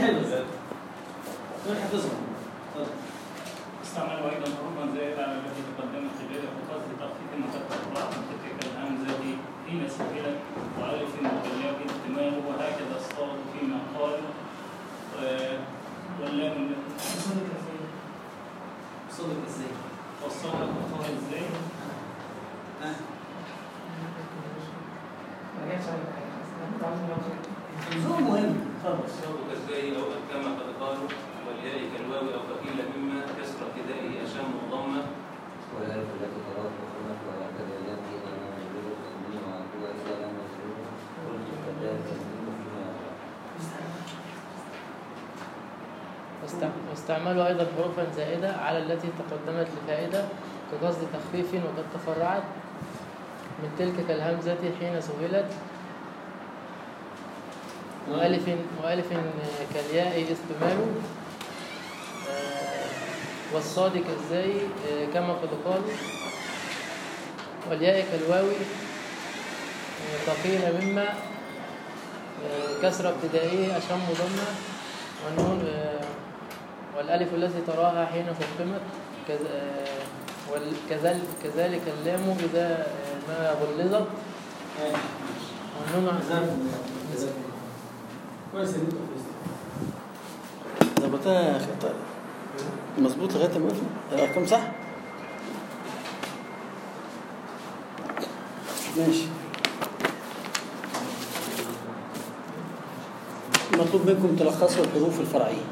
حفظ غير حافظهم اتفضل. استعمل أيضا حروفا زائدة على التي تقدمت خلال بقصد تخفيف مكتب من تلك الهمزة حين سهلت وألف وبالياء احتمال وهكذا اصطاد فيما قال آه، واللام صدق ازاي؟ والصاد قال ازاي ها؟ ما جاتش على حاجة بس أنا كنت عاوز أقول النظام مهم اتفضل الصوت كالزاي أو كما قد قالوا والياء كالواو أو قيل مما كسر ابتدائه أشم وضمة والألف التي تراه وخلت وهكذا التي أنا مجرور تنبيه وعقوبة إذا لم يجرور قلت فدار تنبيه فيما واست- واستعملوا أيضا حروفا زائدة على التي تقدمت لفائدة كقصد تخفيف وقد تفرعت من تلك كالهمزة حين سهلت وألف وألف كالياء استمال آه، والصاد كالزاي آه، كما قد قال والياء كالواو آه، فقيل مما آه، كسر ابتدائيه أشم ضمة والنون آه، والألف التي تراها حين فقمت كذ- آه، وال- كذل- كذلك اللام إذا آه، ما غلظت ايوه والنون جزاكم الله جزاكم الله كويس ان انت حفظت ظبطها يا اخي طيب مظبوط لغايه ما وقفنا الارقام صح ماشي مطلوب منكم تلخصوا الحروف الفرعيه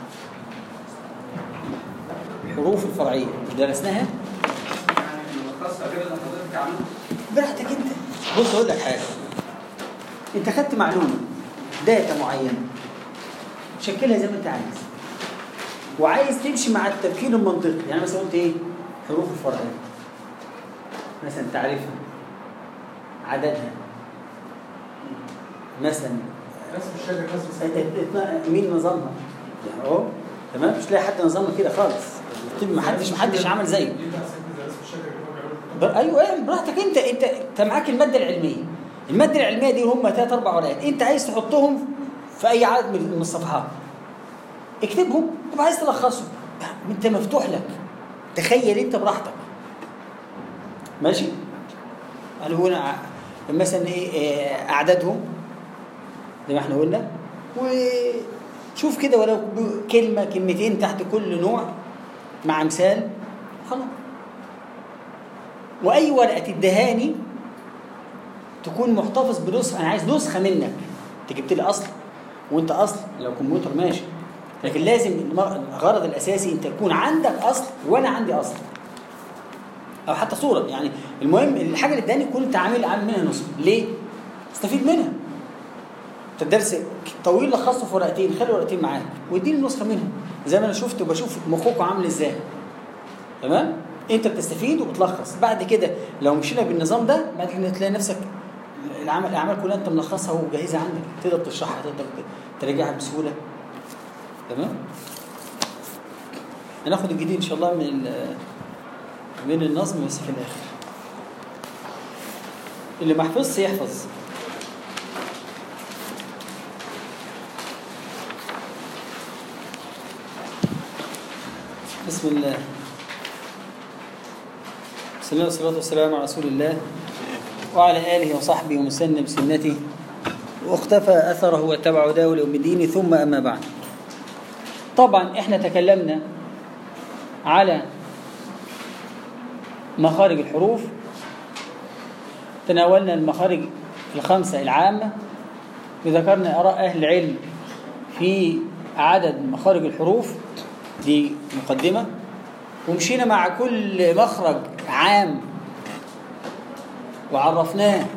الحروف الفرعيه مش درسناها ملخصها كده اللي حضرتك عملته براحتك انت بص اقول لك حاجه انت خدت معلومه داتا معينه شكلها زي ما انت عايز وعايز تمشي مع التفكير المنطقي يعني مثلا قلت ايه حروف الفرعيه مثلا تعريفها عددها مثلا رسم الشجر رسم ات- ات- ات- مين نظامها يعني اهو تمام مش لاقي حد نظامها كده خالص ما حدش ما حدش عمل زيه رسم الشجر اللي هو بيعمله بر- ايوه ايه براحتك انت انت انت معاك الماده العلميه الماده العلميه دي هم ثلاث اربع ورقات انت عايز تحطهم في اي عدد من من الصفحات اكتبهم طب عايز تلخصهم انت مفتوح لك تخيل انت براحتك ماشي قالوا هنا ع- مثلا ايه إيه، اعدادهم زي ما احنا قلنا وشوف كده ولو ب- كلمه كلمتين تحت كل نوع مع مثال خلاص واي ورقه تدهاني تكون محتفظ بنسخه انا عايز نسخه منك انت جبت لي اصل وانت اصل لو كمبيوتر ماشي لكن لازم الم- الغرض الاساسي انت يكون عندك اصل وانا عندي اصل او حتى صوره يعني المهم الحاجه اللي اداني كل انت عامل عامل منها نسخه ليه؟ استفيد منها انت الدرس طويل لخصه في ورقتين خلي ورقتين معاك واديني نسخه منها زي ما انا شفت وبشوف مخكم عامل ازاي تمام انت بتستفيد وبتلخص بعد كده لو مشينا بالنظام ده بعد كده تلاقي نفسك العمل الاعمال كلها انت ملخصها وجاهزه عندك تقدر تشرحها تقدر تراجعها بسهوله تمام هناخد الجديد ان شاء الله من ال- من النظم بس في الاخر اللي ما حفظش يحفظ بسم الله بسم الله والصلاة والسلام على رسول الله وعلى آله وصحبه ومسن بسنته واختفى أثره واتبع هداه ليوم الدين ثم أما بعد طبعا احنا تكلمنا على مخارج الحروف تناولنا المخارج الخمسة العامة وذكرنا آراء أهل العلم في عدد مخارج الحروف دي مقدمة ومشينا مع كل مخرج عام وعرفناه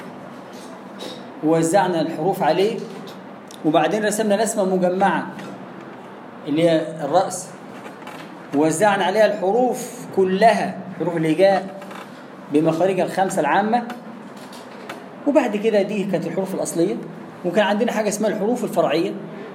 ووزعنا الحروف عليه وبعدين رسمنا رسمة مجمعة اللي هي الرأس ووزعنا عليها الحروف كلها حروف الهجاء بمخارجها الخمسة العامة وبعد كده دي كانت الحروف الأصلية وكان عندنا حاجة اسمها الحروف الفرعية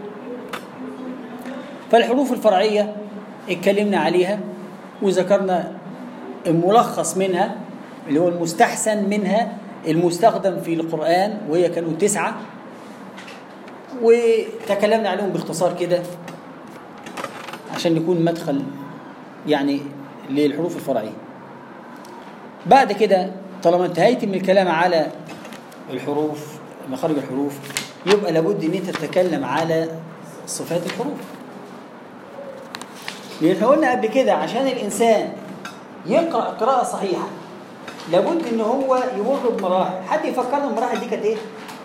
فالحروف الفرعية اتكلمنا عليها وذكرنا الملخص منها اللي هو المستحسن منها المستخدم في القرآن وهي كانوا تسعة وتكلمنا عليهم باختصار كده عشان يكون مدخل يعني للحروف الفرعية بعد كده طالما انتهيت من الكلام على الحروف مخارج الحروف يبقى لابد ان انت تتكلم على صفات الحروف لان احنا قلنا قبل كده عشان الانسان يقرا قراءه صحيحه لابد ان هو يمر بمراحل حد يفكرنا المراحل دي كانت ايه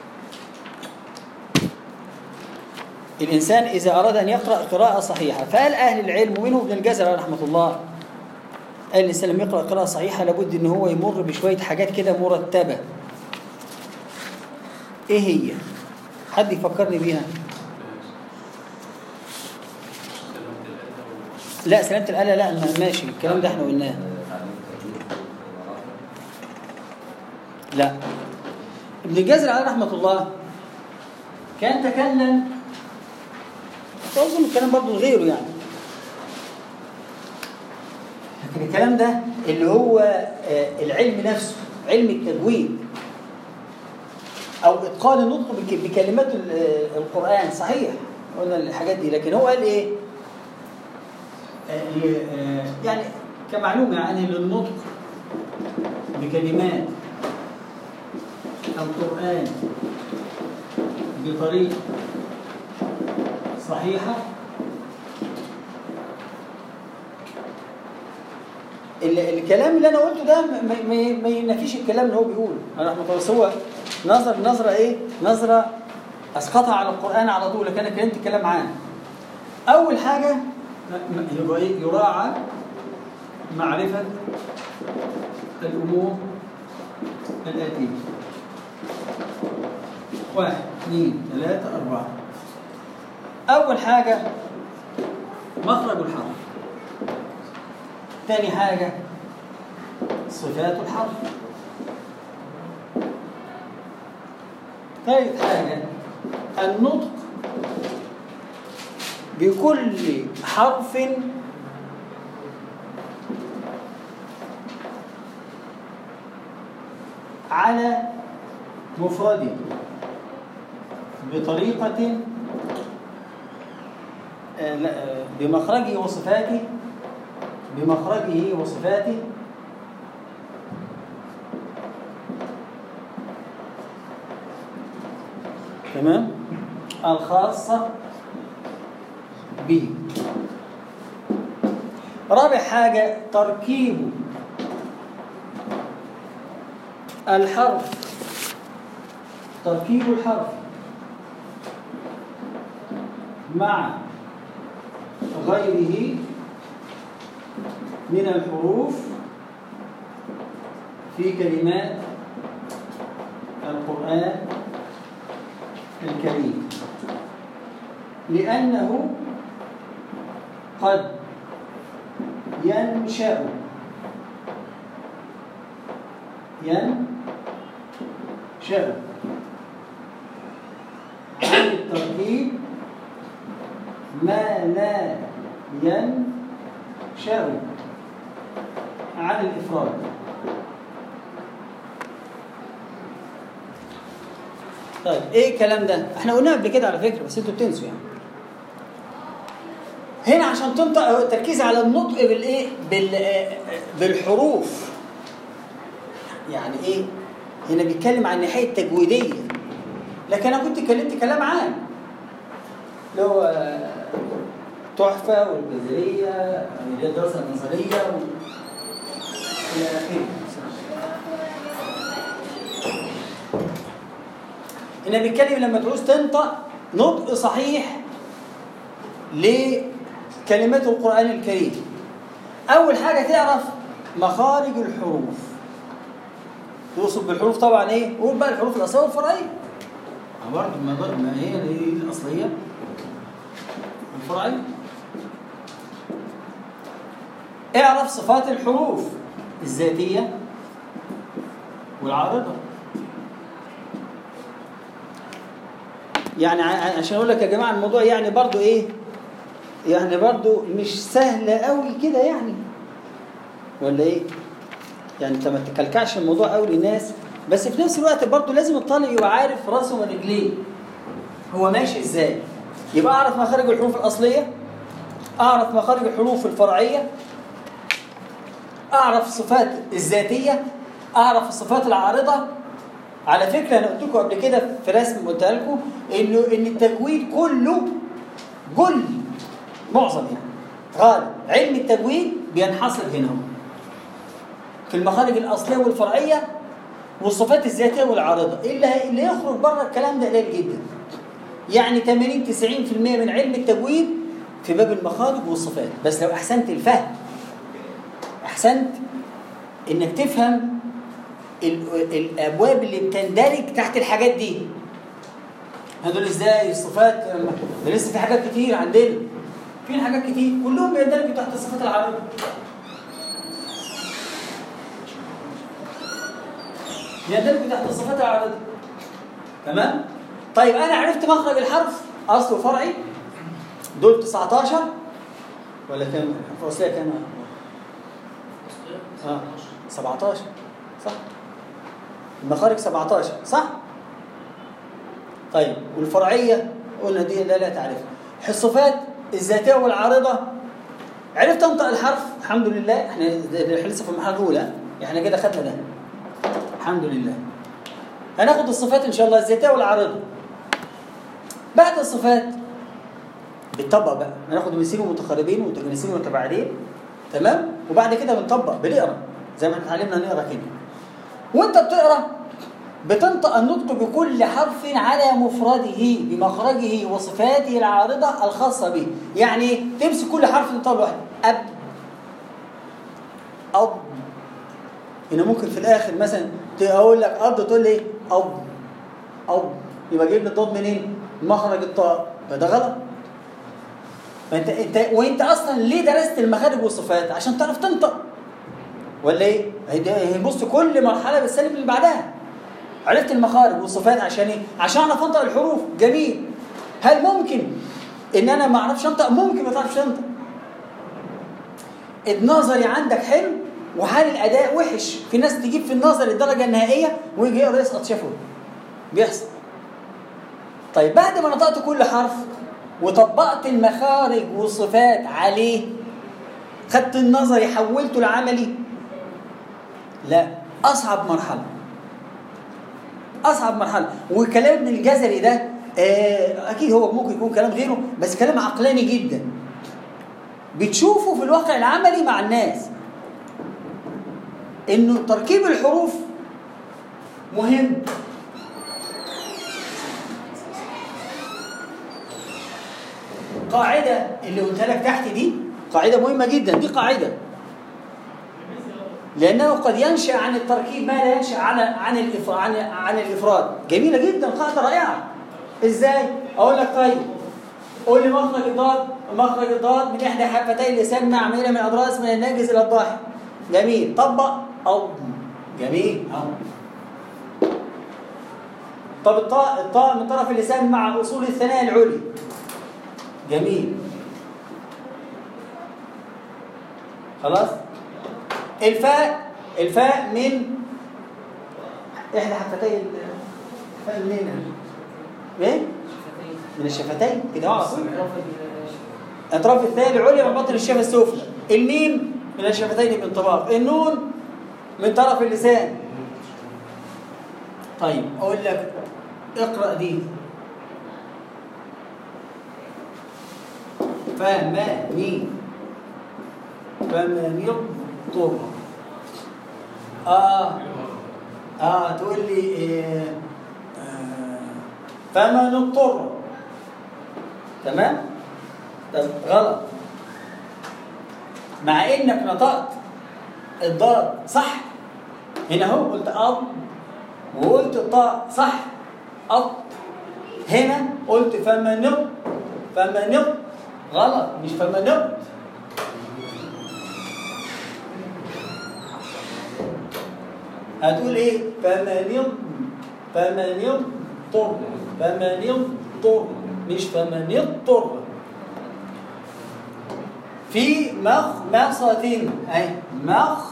الانسان اذا اراد ان يقرا قراءه صحيحه فقال اهل العلم ومنهم ابن الجزر رحمه الله قال الانسان لما يقرا قراءه صحيحه لابد ان هو يمر بشويه حاجات كده مرتبه ايه هي حد يفكرني بيها لا سلامة الآلة لا ما- ماشي الكلام ده احنا قلناه تعليم التجويد بمراحل. لا ابن الجزر عليه رحمة الله كان تكلم أظن الكلام برضه غيره يعني لكن الكلام ده اللي هو آه، العلم نفسه علم التجويد أو إتقان النطق بك- بكلمات ال- آه، القرآن صحيح قلنا الحاجات دي لكن هو قال إيه؟ آه، ي- آه، يعني كمعلومة يعني للنطق بكلمات القرآن بطريقة صحيحة ال- الكلام اللي انا قلته ده ما- ما ما- ما ينافيش الكلام اللي هو بيقوله انا رحمه الله بس هو نظر نظره ايه نظره اسقطها على القران على طول لكن انا كلمت كلام عام اول حاجه م- يبقى إيه؟ يراعى معرفه الامور الاتيه واحد اثنين ثلاثة أربعة أول حاجة مخرج الحرف ثاني حاجة صفات الحرف ثالث حاجة النطق بكل حرف على مفرده بطريقة آه، لا، آه، بمخرجه وصفاته بمخرجه وصفاته تمام الخاصة به رابع حاجة تركيب الحرف تركيب الحرف مع غيره من الحروف في كلمات القرآن الكريم لأنه قد ينشأ ينشأ عن التركيب ما لا ينشأ عن الإفراد طيب ايه الكلام ده؟ احنا قلناه قبل كده على فكره بس انتوا بتنسوا يعني. هنا عشان تنطق هو التركيز على النطق بالايه؟ بال بالحروف. يعني ايه؟ هنا بيتكلم عن الناحيه التجويديه. لكن انا كنت اتكلمت كلام عام. اللي هو آه، تحفه والجزريه اللي هي الدراسه النظريه و... الى اخره. هنا بيتكلم لما تعوز تنطق نطق صحيح لكلمات القرآن الكريم أول حاجة تعرف مخارج الحروف توصف بالحروف طبعا إيه؟ قول بقى الحروف الأصلية والفرعية ما برضه ما برضه ما هي دي الأصلية والفرعية اعرف صفات الحروف الذاتية والعارضة يعني ع- عشان اقول لك يا جماعه الموضوع يعني برضو ايه يعني برضو مش سهله قوي كده يعني ولا ايه يعني انت ما تكلكعش الموضوع قوي للناس بس في نفس الوقت برضو لازم الطالب يبقى عارف راسه من رجليه هو ماشي ازاي يبقى اعرف مخارج الحروف الاصليه اعرف مخارج الحروف الفرعيه اعرف الصفات الذاتيه اعرف الصفات العارضه على فكره انا قلت لكم قبل كده في رسم قلت لكم انه ان التجويد كله كل معظم يعني غالب علم التجويد بينحصر هنا هو. في المخارج الاصليه والفرعيه والصفات الذاتيه والعارضه اللي اللي يخرج بره الكلام ده قليل جدا يعني 80 90% من علم التجويد في باب المخارج والصفات بس لو احسنت الفهم احسنت انك تفهم ال- الابواب اللي بتندرج تحت الحاجات دي هدول ازاي الصفات ده لسه في حاجات كتير عندنا في حاجات كتير كلهم بيندرجوا تحت الصفات العارضه يندرجوا تحت الصفات العارضه تمام طيب انا عرفت مخرج الحرف اصله فرعي دول 19 ولا كام الحرف الاصليه كام اه 17 صح المخارج 17 صح طيب والفرعيه قلنا دي لا لا تعرفها الصفات الذاتيه والعارضه عرفت انطق الحرف الحمد لله احنا احنا لسه في المرحله الاولى احنا كده خدنا ده الحمد لله هناخد الصفات ان شاء الله الذاتيه والعارضه بعد الصفات بنطبق بقى هناخد مثيل ومتقاربين ومتجانسين ومتباعدين تمام وبعد كده بنطبق بنقرا زي ما احنا اتعلمنا نقرا كده وانت بتقرا بتنطق النطق بكل حرف على مفرده بمخرجه وصفاته العارضه الخاصه به يعني إيه؟ تمسك كل حرف تنطق لوحده اب اب هنا ممكن في الاخر مثلا اقول لك اب تقول لي ايه اب اب يبقى جايب لي الضاد منين مخرج الطاء فده غلط فانت انت وانت اصلا ليه درست المخارج والصفات عشان تعرف تنطق ولا ايه هي- هنبص كل مرحله بالسالب اللي بعدها عرفت المخارج والصفات عشان ايه عشان اعرف انطق الحروف جميل هل ممكن ان انا ما اعرفش انطق ممكن ما تعرفش تنطق النظري عندك حلو وحال الاداء وحش في ناس تجيب في النظر الدرجه النهائيه ويجي يقرا يسقط شافه بيحصل طيب بعد ما نطقت كل حرف وطبقت المخارج والصفات عليه خدت النظري حولته لعملي لا اصعب مرحله اصعب مرحله وكلام ابن الجزري ده آه، اكيد هو ممكن يكون كلام غيره بس كلام عقلاني جدا بتشوفه في الواقع العملي مع الناس انه تركيب الحروف مهم قاعدة اللي قلتها لك تحت دي قاعدة مهمة جدا دي قاعدة لأنه قد ينشأ عن التركيب ما لا ينشأ عن عن الإف- عن عن الإفراد جميلة جدا قاعدة رائعة إزاي؟ أقول لك طيب قول لي مخرج الضاد مخرج الضاد من إحدى حفتي اللسان معمولة من أضراس من الناجز إلى الضاحك جميل طبق أو جميل أو طب الطاء الطاء من طرف اللسان مع أصول الثناء العلي جميل خلاص الفاء الفاء من احدى حفتي ال- الفاء منين ايه من الشفتين كده اهو على طول اطراف الثاء العليا من بطن الشفه السفلى الميم من الشفتين بانطباق النون من طرف اللسان طيب اقول لك اقرا دي فماني فمن يضطر اه اه تقول لي إيه آه فمن اضطر تمام طب غلط مع انك نطقت الضاد صح هنا اهو قلت اب وقلت الطاء صح اب هنا قلت فمن فمن غلط مش فمن هتقول ايه فمن فمن يضطر فمن يضطر مش فمن يضطر في مخمصة أي مخ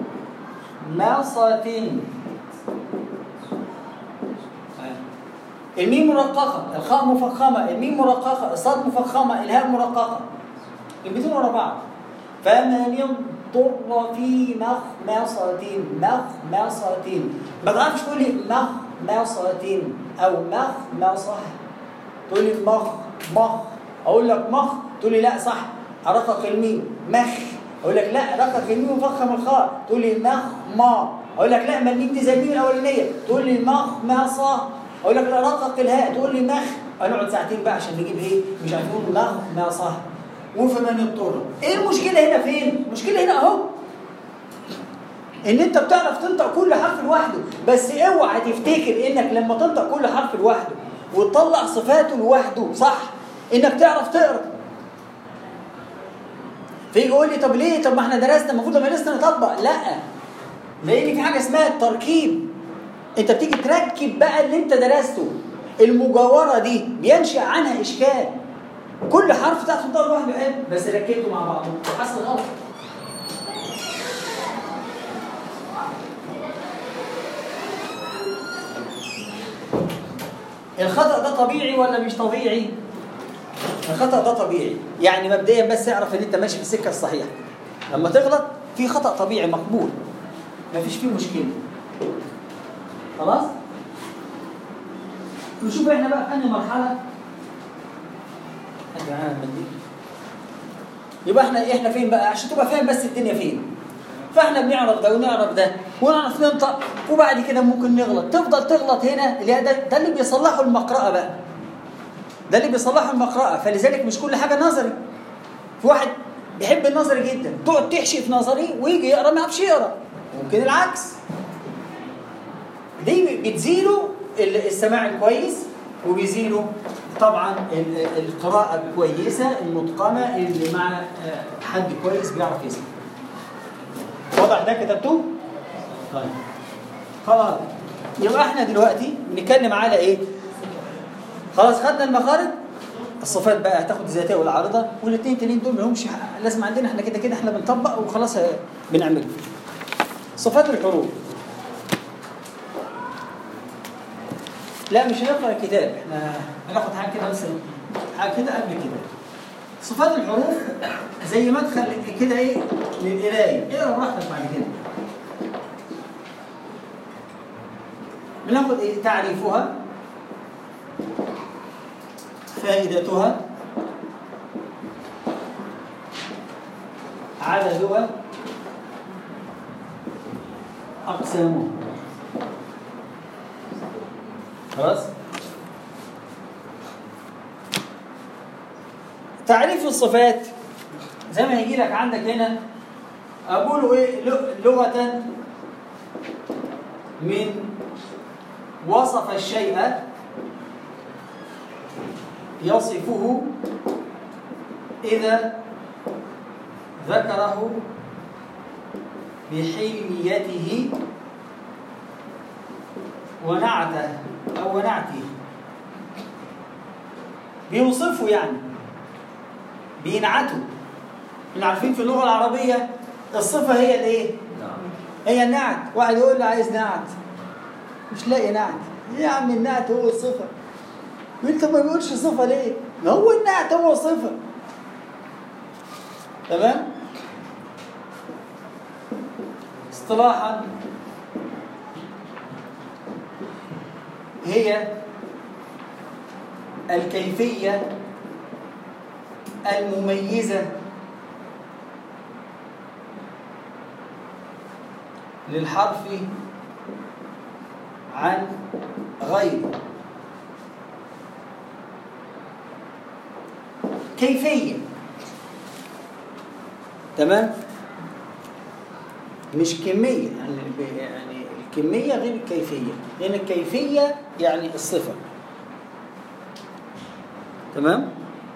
مصة الميم مرققه الخاء مفخمه الميم مرققه الصاد مفخمه الهاء مرققه كلمتين ورا بعض فمن اضطر في مخمصة مخمصة ما تعرفش تقول لي مخمصة أو مخمصة تقول لي مخ مخ أقول لك مخ تقول لي لا صح أرقق الميم مخ أقول لك لا رقق الميم وفخم الخاء تقول لي مخ ما أقول لك لا ما الميم دي زي الميم الأولانية تقول لي مخمصة أقول لك لا رقق الهاء تقول لي مخ هنقعد ساعتين بقى عشان نجيب إيه مش عارفين مخمصة وفمن اضطر ايه المشكله هنا فين المشكله هنا اهو ان انت بتعرف تنطق كل حرف لوحده بس اوعى تفتكر انك لما تنطق كل حرف لوحده وتطلع صفاته لوحده صح انك تعرف تقرا فيجي يقول لي طب ليه طب ما احنا درسنا المفروض لما درسنا نطبق لا لان في حاجه اسمها التركيب انت بتيجي تركب بقى اللي انت درسته المجاوره دي بينشا عنها اشكال كل حرف تعرف تنطق لوحده حلو بس ركبته مع بعضه حصل غلط الخطأ ده طبيعي ولا مش طبيعي؟ الخطأ ده طبيعي يعني مبدئيا بس اعرف ان انت ماشي في السكه الصحيحه لما تغلط في خطأ طبيعي مقبول مفيش فيه مشكله خلاص؟ نشوف احنا بقى في انهي مرحله حاجة معانا المنديل. يبقى احنا احنا فين بقى عشان تبقى فاهم بس الدنيا فين فاحنا بنعرف ده ونعرف ده ونعرف ننطق وبعد كده ممكن نغلط تفضل تغلط هنا اللي ده, ده اللي بيصلحوا المقرأة بقى ده اللي بيصلحوا المقرأة فلذلك مش كل حاجة نظري في واحد بيحب النظري جدا تقعد تحشي في نظري ويجي يقرا ما يعرفش يقرا ممكن العكس دي بتزيله السماع الكويس وبيزيله طبعا ال- القراءة الكويسة المتقنة اللي مع آه، حد كويس بيعرف يسمع. واضح ده كتبتوه؟ طيب خلاص يبقى احنا دلوقتي بنتكلم على ايه؟ خلاص خدنا المخارج الصفات بقى هتاخد الذاتيه والعارضه والاثنين التانيين دول ما لهمش حق. لازم عندنا احنا كده كده احنا بنطبق وخلاص آه، بنعمله. صفات الحروف لا مش هنقرا الكتاب احنا هناخد حاجه كده بس حاجه كده قبل كده صفات الحروف زي مدخل كده ايه للقرايه اقرا براحتك بعد كده بناخد ايه تعريفها فائدتها عددها اقسامها خلاص تعريف الصفات زي ما يجي لك عندك هنا اقول ايه ل- لغه من وصف الشيء يصفه اذا ذكره بحلميته ونعته أو ونعته بيوصفه يعني بينعته احنا عارفين في اللغة العربية الصفة هي الايه؟ نعم هي النعت واحد يقول لي عايز نعت مش لاقي نعت إيه يا عم النعت هو الصفة انت ما بيقولش صفة ليه؟ ما هو النعت هو صفة تمام؟ اصطلاحا هي الكيفية المميزة للحرف عن غيره كيفية تمام مش كمية يعني ب- يعني الكمية غير الكيفية لأن الكيفية يعني الصفة تمام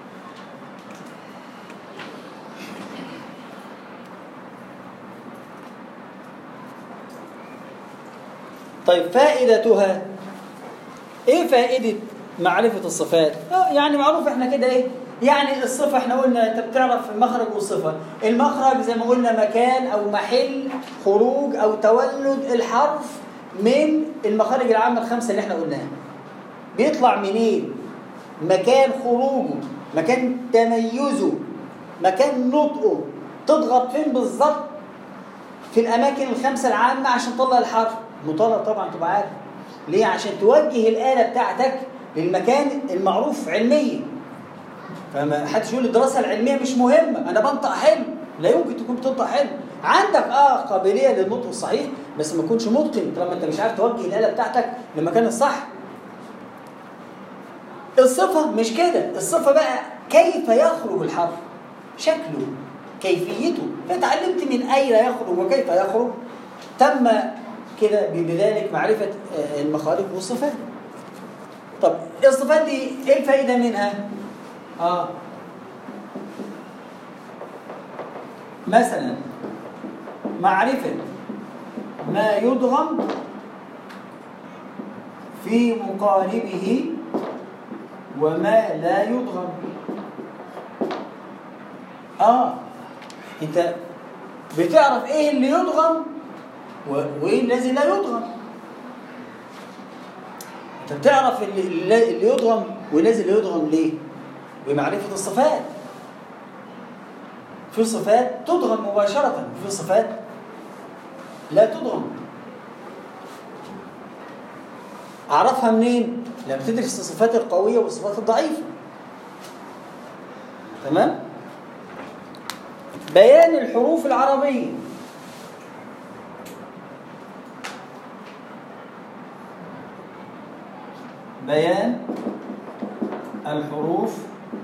طيب فائدتها ايه فائدة معرفة الصفات؟ آه، يعني معروف احنا كده ايه؟ يعني الصفة احنا قلنا انت بتعرف المخرج والصفة، المخرج زي ما قلنا مكان او محل خروج او تولد الحرف من المخارج العامة الخمسة اللي احنا قلناها. بيطلع منين مكان خروجه مكان تميزه مكان نطقه تضغط فين بالظبط في الاماكن الخمسه العامه عشان تطلع الحرف مطالب طبعا تبقى عارف ليه عشان توجه الاله بتاعتك للمكان المعروف علميا فما حدش يقول الدراسه العلميه مش مهمه انا بنطق حلو لا يمكن تكون بتنطق حلو عندك اه قابليه للنطق الصحيح بس ما تكونش متقن طالما انت مش عارف توجه الاله بتاعتك للمكان الصح الصفه مش كده الصفه بقى كيف يخرج الحرف شكله كيفيته فتعلمت من اين يخرج وكيف يخرج تم كده بذلك معرفه آه، المخارج والصفات طب الصفات دي ايه الفائده منها اه مثلا معرفة ما يدغم في مقاربه وما لا يدغم اه انت بتعرف ايه اللي يدغم و- وايه الذي لا يدغم انت بتعرف اللي, اللي اللي يدغم والذي لا يدغم ليه بمعرفة الصفات في صفات تدغم مباشرة وفي صفات لا تدغم أعرفها منين؟ لما تدرس الصفات القوية والصفات الضعيفة تمام؟ بيان الحروف العربية بيان الحروف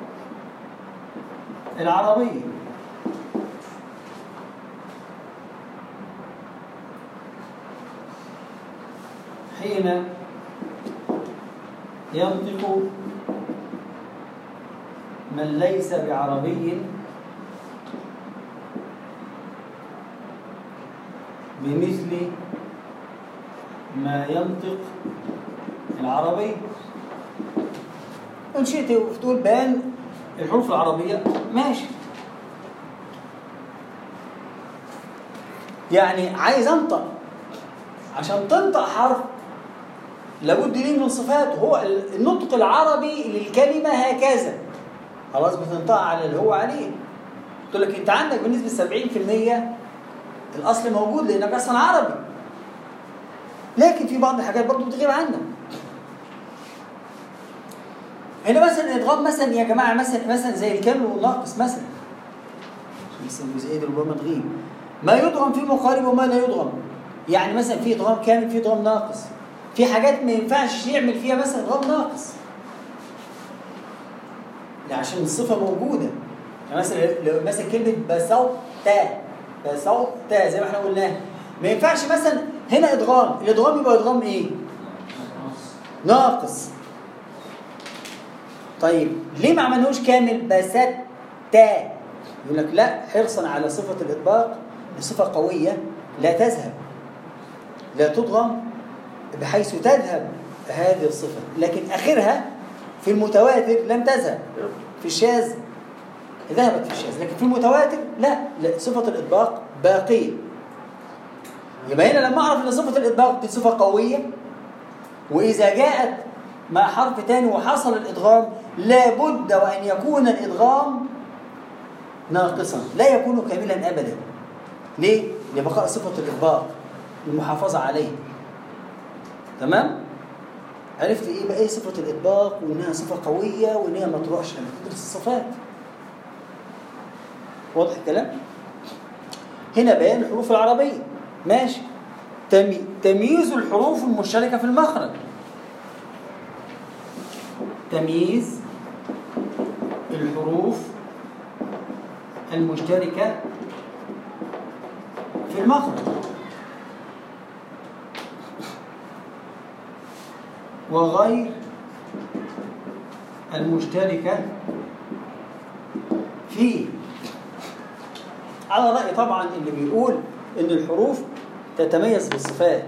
العربية حين ينطق من ليس بعربي بمثل ما ينطق العربي إن شئت تقول بيان الحروف العربية ماشي يعني عايز انطق عشان تنطق حرف لابد ليه من صفاته هو النطق العربي للكلمة هكذا خلاص بتنطق على اللي هو عليه قلت لك انت عندك بنسبة 70% الاصل موجود لانك اصلا عربي لكن في بعض الحاجات برضو بتغيب عنك هنا مثلا الادغام مثلا يا جماعه مثلا مثلا زي الكامل والناقص مثلا مثلا الجزئيه دي ربما تغيب ما يدغم في مقارب وما لا يدغم يعني مثلا في ادغام كامل في ادغام ناقص في حاجات ما ينفعش يعمل فيها مثلا ادغام ناقص لا عشان الصفه موجوده يعني مثلا لو مثلا كلمه بسوط بسوط زي ما احنا قلناها ما ينفعش مثلا هنا ادغام الادغام يبقى ادغام ايه ناقص طيب ليه ما عملناهوش كامل بسات يقول لك لا حرصا على صفة الإطباق صفة قوية لا تذهب لا تضغم بحيث تذهب هذه الصفة لكن آخرها في المتواتر لم تذهب في الشاذ ذهبت في الشاذ لكن في المتواتر لا, لا صفة الإطباق باقية يبقى هنا لما أعرف أن صفة الإطباق دي صفة قوية وإذا جاءت مع حرف تاني وحصل الإدغام لابد وأن يكون الإدغام ناقصا لا يكون كاملا أبدا ليه؟ لبقاء صفة الإطباق المحافظة عليه تمام؟ عرفت ايه بقى ايه صفة الإطباق وإنها صفة قوية وإنها ما تروحش لما تدرس الصفات واضح الكلام؟ هنا بيان الحروف العربية ماشي تمي... تمييز الحروف المشتركة في المخرج تمييز الحروف المشتركة في المخرج وغير المشتركة فيه على رأي طبعا اللي بيقول إن الحروف تتميز بالصفات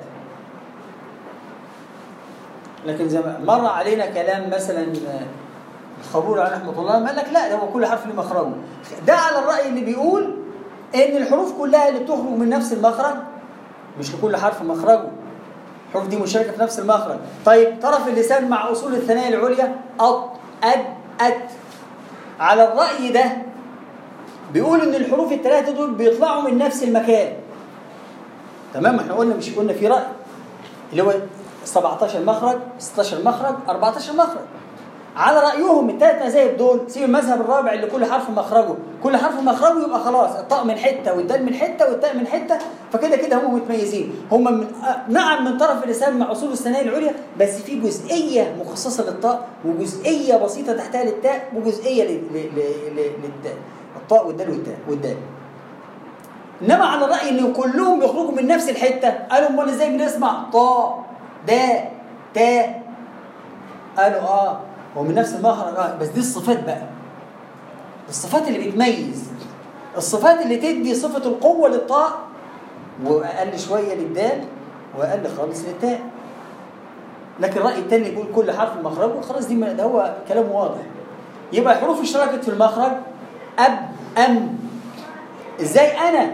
لكن زي ما مر علينا كلام مثلا الخبور عليه رحمه الله قال لك لا ده هو كل حرف له مخرجه ده على الرأي اللي بيقول إن الحروف كلها اللي بتخرج من نفس المخرج مش لكل حرف مخرجه الحروف دي مشتركه في نفس المخرج طيب طرف اللسان مع اصول الثنايا العليا أط أد أت على الرأي ده بيقول ان الحروف الثلاثه دول بيطلعوا من نفس المكان تمام احنا قلنا مش قلنا في رأي اللي هو 17 مخرج 16 مخرج 14 مخرج على رأيهم الثلاث مذاهب دول سيب المذهب الرابع اللي كل حرف مخرجه كل حرف مخرجه يبقى خلاص الطاء من حتة والدال من حتة والتاء من حتة فكده كده هم متميزين هم من آه، نعم من طرف اللسان مع أصول الثنايا العليا بس في جزئية مخصصة للطاء وجزئية بسيطة تحتها للتاء وجزئية لل- لل- لل- للدال الطاء والدال والتاء والدال انما على الراي ان كلهم بيخرجوا من نفس الحته قالوا امال ازاي بنسمع طا دا تا قالوا اه هو من نفس المخرج اه بس دي الصفات بقى الصفات اللي بتميز الصفات اللي تدي صفه القوه للطاء واقل شويه للدال واقل خالص للتاء لكن الراي الثاني بيقول كل حرف مخرجه خلاص دي ما- ده هو كلام واضح يبقى الحروف اشتركت في المخرج اب ام ازاي انا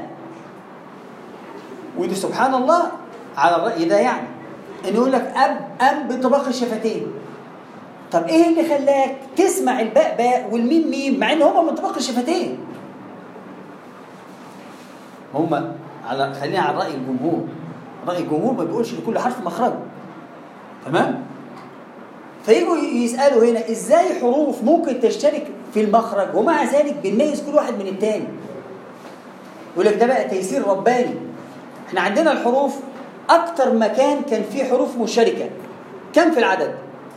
ودي سبحان الله على الرأي ده يعني انه يقول لك اب ام بطباق الشفتين طب ايه اللي خلاك تسمع الباء باء والميم ميم مع ان هما من طباق الشفتين هما على خلينا على رأي الجمهور رأي الجمهور ما بيقولش لكل حرف مخرجه تمام فيجوا يسألوا هنا ازاي حروف ممكن تشترك في المخرج ومع ذلك بنميز كل واحد من التاني يقول لك ده بقى تيسير رباني احنا عندنا الحروف اكتر مكان كان فيه حروف مشتركه كم في العدد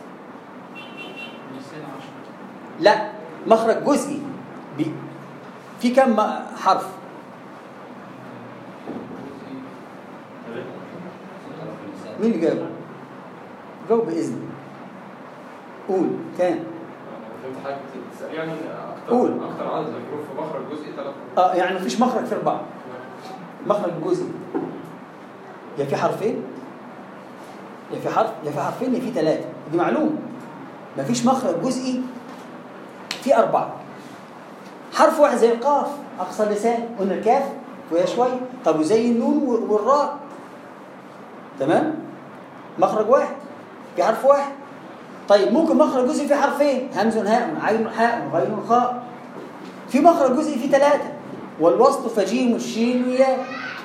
لا مخرج جزئي بي- في كم م- حرف مين اللي جاوب جاوب باذن قول كام فهمت حاجه بتسال يعني اكتر قول. اكتر عدد الحروف في مخرج جزئي ثلاث اه يعني مفيش مخرج في اربعه مخرج جزئي يا في حرفين يا في حرف يا في حرفين يا في ثلاثه دي معلومه مفيش مخرج جزئي في اربعه حرف واحد زي القاف اقصى اللسان قلنا الكاف وهي شويه طب وزي النون و- والراء تمام مخرج واحد في حرف واحد طيب ممكن مخرج جزئي في حرفين همز هاء عين حاء غين خاء في مخرج جزئي فيه ثلاثة والوسط فجيم الشين وياء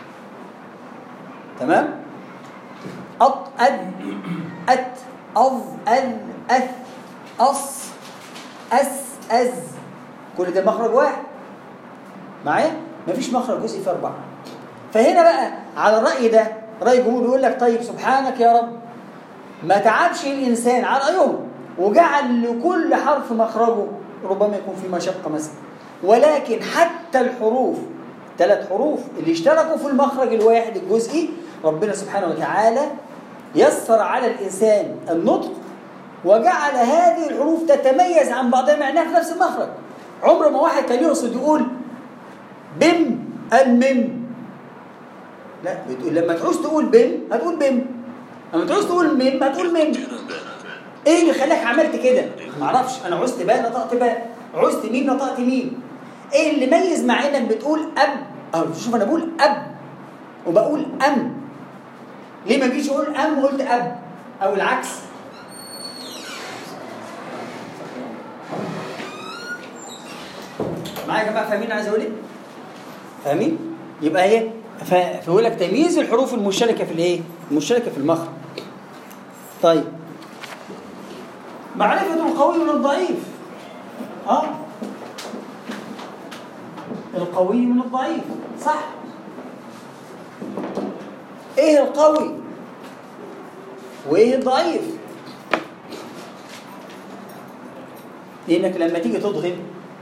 تمام أط أد أت أظ أذ أث أص أس أز كل ده مخرج واحد معايا مفيش مخرج جزئي في أربعة فهنا بقى على الرأي ده رأي الجمهور يقول لك طيب سبحانك يا رب ما تعبش الإنسان على رأيهم وجعل لكل حرف مخرجه ربما يكون في مشقة مثلا ولكن حتى الحروف ثلاث حروف اللي اشتركوا في المخرج الواحد الجزئي ربنا سبحانه وتعالى يسر على الإنسان النطق وجعل هذه الحروف تتميز عن بعضها مع انها في نفس المخرج عمر ما واحد كان يقصد يقول بم المم لا بتقول لما تعوز تقول بم هتقول بم لما تعوز تقول مم هتقول مم ايه اللي خلاك عملت كده معرفش انا عوزت باء نطقت باء عوزت ميم نطقت ميم ايه اللي ميز مع انك بتقول اب اهو شوف انا بقول اب وبقول ام ليه ما جيش اقول ام وقلت اب او العكس معايا يا جماعه فاهمين عايز اقول ايه فاهمين يبقى ايه ف- فيقول لك تمييز الحروف المشتركه في الايه المشتركه في المخرج طيب معرفة القوي من الضعيف اه القوي من الضعيف صح ايه القوي وايه الضعيف لانك لما تيجي تضغم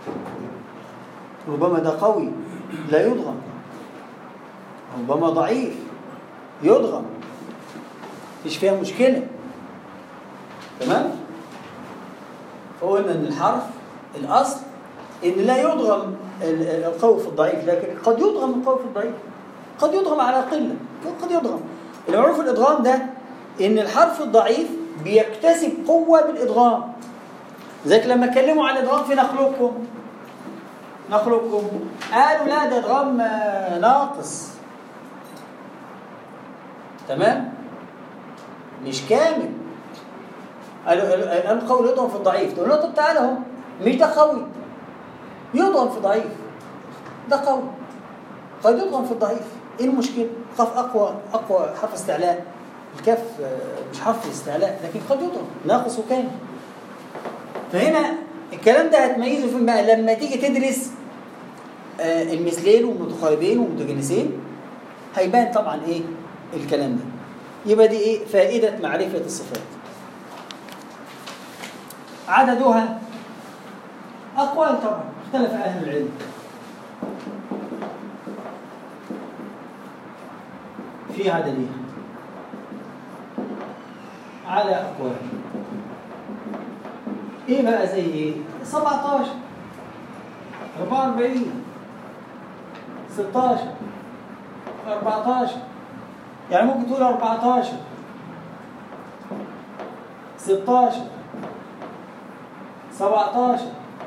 ربما ده قوي لا يضغم ربما ضعيف يضغم مفيش فيها مشكله تمام فقلنا ان الحرف الاصل ان لا يضغم ال- ال- القوي في الضعيف لكن قد يضغم القوي في الضعيف قد يضغم على قله قد يضغم المعروف في الادغام ده ان الحرف الضعيف بيكتسب قوه بالادغام زيك لما اتكلموا عن الادغام في نخلقكم نخلقكم قالوا لا ده ادغام آه، ناقص تمام مش كامل قالوا قالوا- قالوا القول يضعف في الضعيف تقول له طب تعالى اهو مش ده قوي يضعف في ضعيف ده قوي قد يضغم في الضعيف ايه المشكله قاف اقوى اقوى حرف استعلاء الكاف آه، مش حرف استعلاء لكن قد يضغم ناقص وكامل فهنا الكلام ده هتميزه فين بقى لما تيجي تدرس آه، المثلين والمتقاربين والمتجانسين هيبان طبعا ايه الكلام ده يبقى دي ايه فائده معرفه الصفات عددها اقوال طبعا اختلف اهل العلم في عددها على أقوال إيه بقى زي إيه؟ 17 44 16 14 يعني ممكن تقول 14 16 17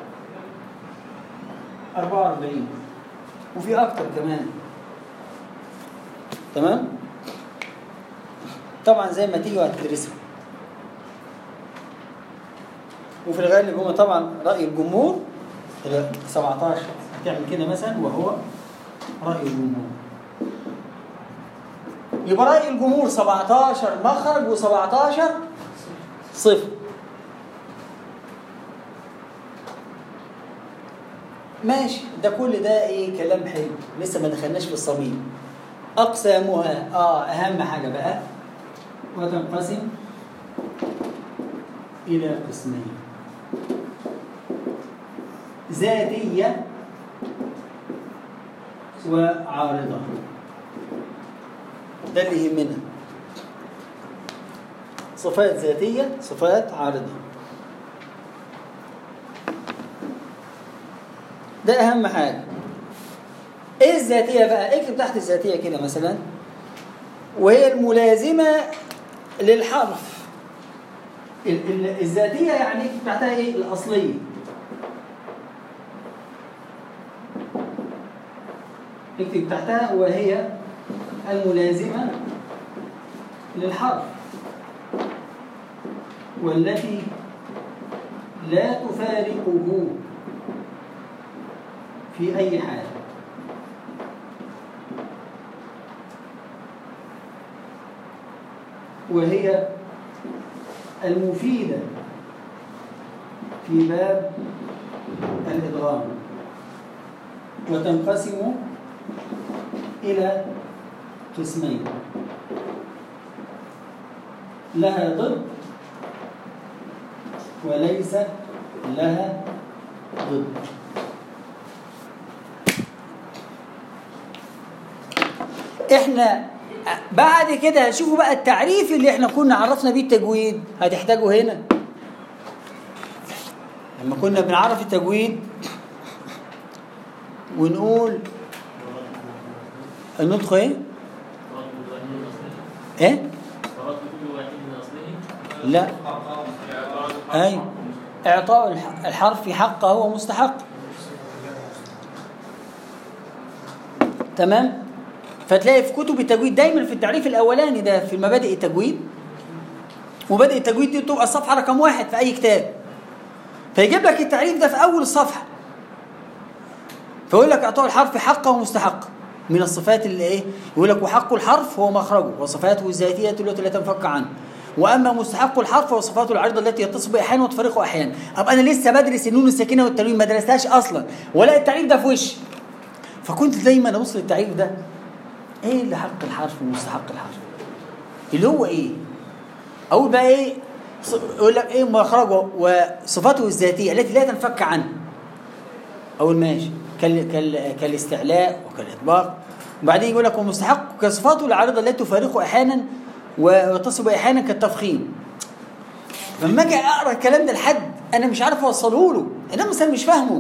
44 وفي أكتر كمان تمام طبعا زي ما تيجي وهتدرسها وفي الغالب هو طبعا رأي الجمهور ال 17 هتعمل كده مثلا وهو رأي الجمهور يبقى رأي الجمهور 17 مخرج و17 صفر ماشي ده كل ده ايه كلام حلو لسه ما دخلناش في الصميم اقسامها اه اهم حاجه بقى وتنقسم الى قسمين ذاتيه وعارضه ده اللي يهمنا صفات ذاتيه صفات عارضه ده اهم حاجه ايه الذاتيه بقى اكتب تحت الذاتيه كده مثلا وهي الملازمه للحرف ال- ال- الذاتيه يعني اكتب تحتها ايه الاصليه اكتب تحتها وهي الملازمه للحرف والتي لا تفارقه في أي حال وهي المفيدة في باب الإدغام وتنقسم إلى قسمين لها ضد وليس لها ضد احنا بعد كده شوفوا بقى التعريف اللي احنا كنا عرفنا بيه التجويد هتحتاجه هنا لما كنا بنعرف التجويد ونقول النطق ايه؟ ايه؟ لا اي اعطاء الح- الحرف حقه ومستحق تمام فتلاقي في كتب التجويد دايما في التعريف الاولاني ده في مبادئ التجويد مبادئ التجويد دي بتبقى الصفحه رقم واحد في اي كتاب فيجيب لك التعريف ده في اول الصفحه فيقول لك اعطاء الحرف حقه ومستحقه من الصفات اللي ايه يقول لك وحق الحرف هو مخرجه وصفاته الذاتيه التي لا تنفك عنه واما مستحق الحرف وصفاته العرضه التي يتصل بها احيانا وتفرقه احيانا ابقى انا لسه بدرس النون الساكنه والتنوين ما درستهاش اصلا ولا التعريف ده في وشي فكنت دايما ابص للتعريف ده ايه اللي حق الحرف ومستحق الحرف اللي هو ايه اقول بقى ايه ص- يقول لك ايه مخرجه وصفاته الذاتيه التي لا تنفك عنه اقول ماشي كال كال كالاستعلاء وكالاطباق وبعدين يقول لك ومستحق كصفاته العارضه التي تفارقه احيانا وتصب احيانا كالتفخيم لما اجي اقرا الكلام ده لحد انا مش عارف اوصله له انا مثلا مش فاهمه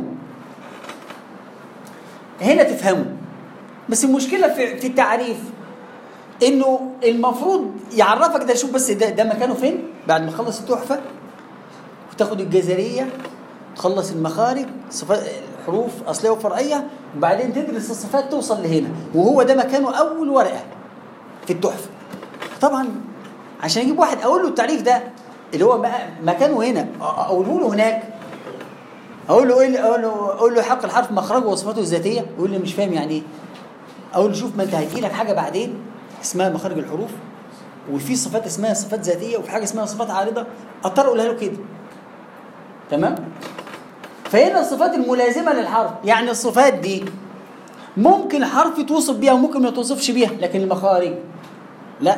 هنا تفهمه بس المشكله في في التعريف انه المفروض يعرفك ده شوف بس ده, ده مكانه فين بعد ما تخلص التحفه وتاخد الجزريه تخلص المخارج صفات حروف اصليه وفرعيه وبعدين تدرس الصفات توصل لهنا وهو ده مكانه اول ورقه في التحفه طبعا عشان اجيب واحد اقول له التعريف ده اللي هو م- مكانه هنا أ- اقوله له هناك اقول له ايه اللي- اقول له اقول له حق الحرف مخرجه وصفاته الذاتيه يقول لي مش فاهم يعني ايه اقول له شوف ما انت هيجي لك حاجه بعدين اسمها مخارج الحروف وفي صفات اسمها صفات ذاتيه وفي حاجه اسمها صفات عارضه اضطر اقولها له كده تمام فهنا الصفات الملازمه للحرف يعني الصفات دي ممكن حرف توصف بيها وممكن ما توصفش بيها لكن المخارج لا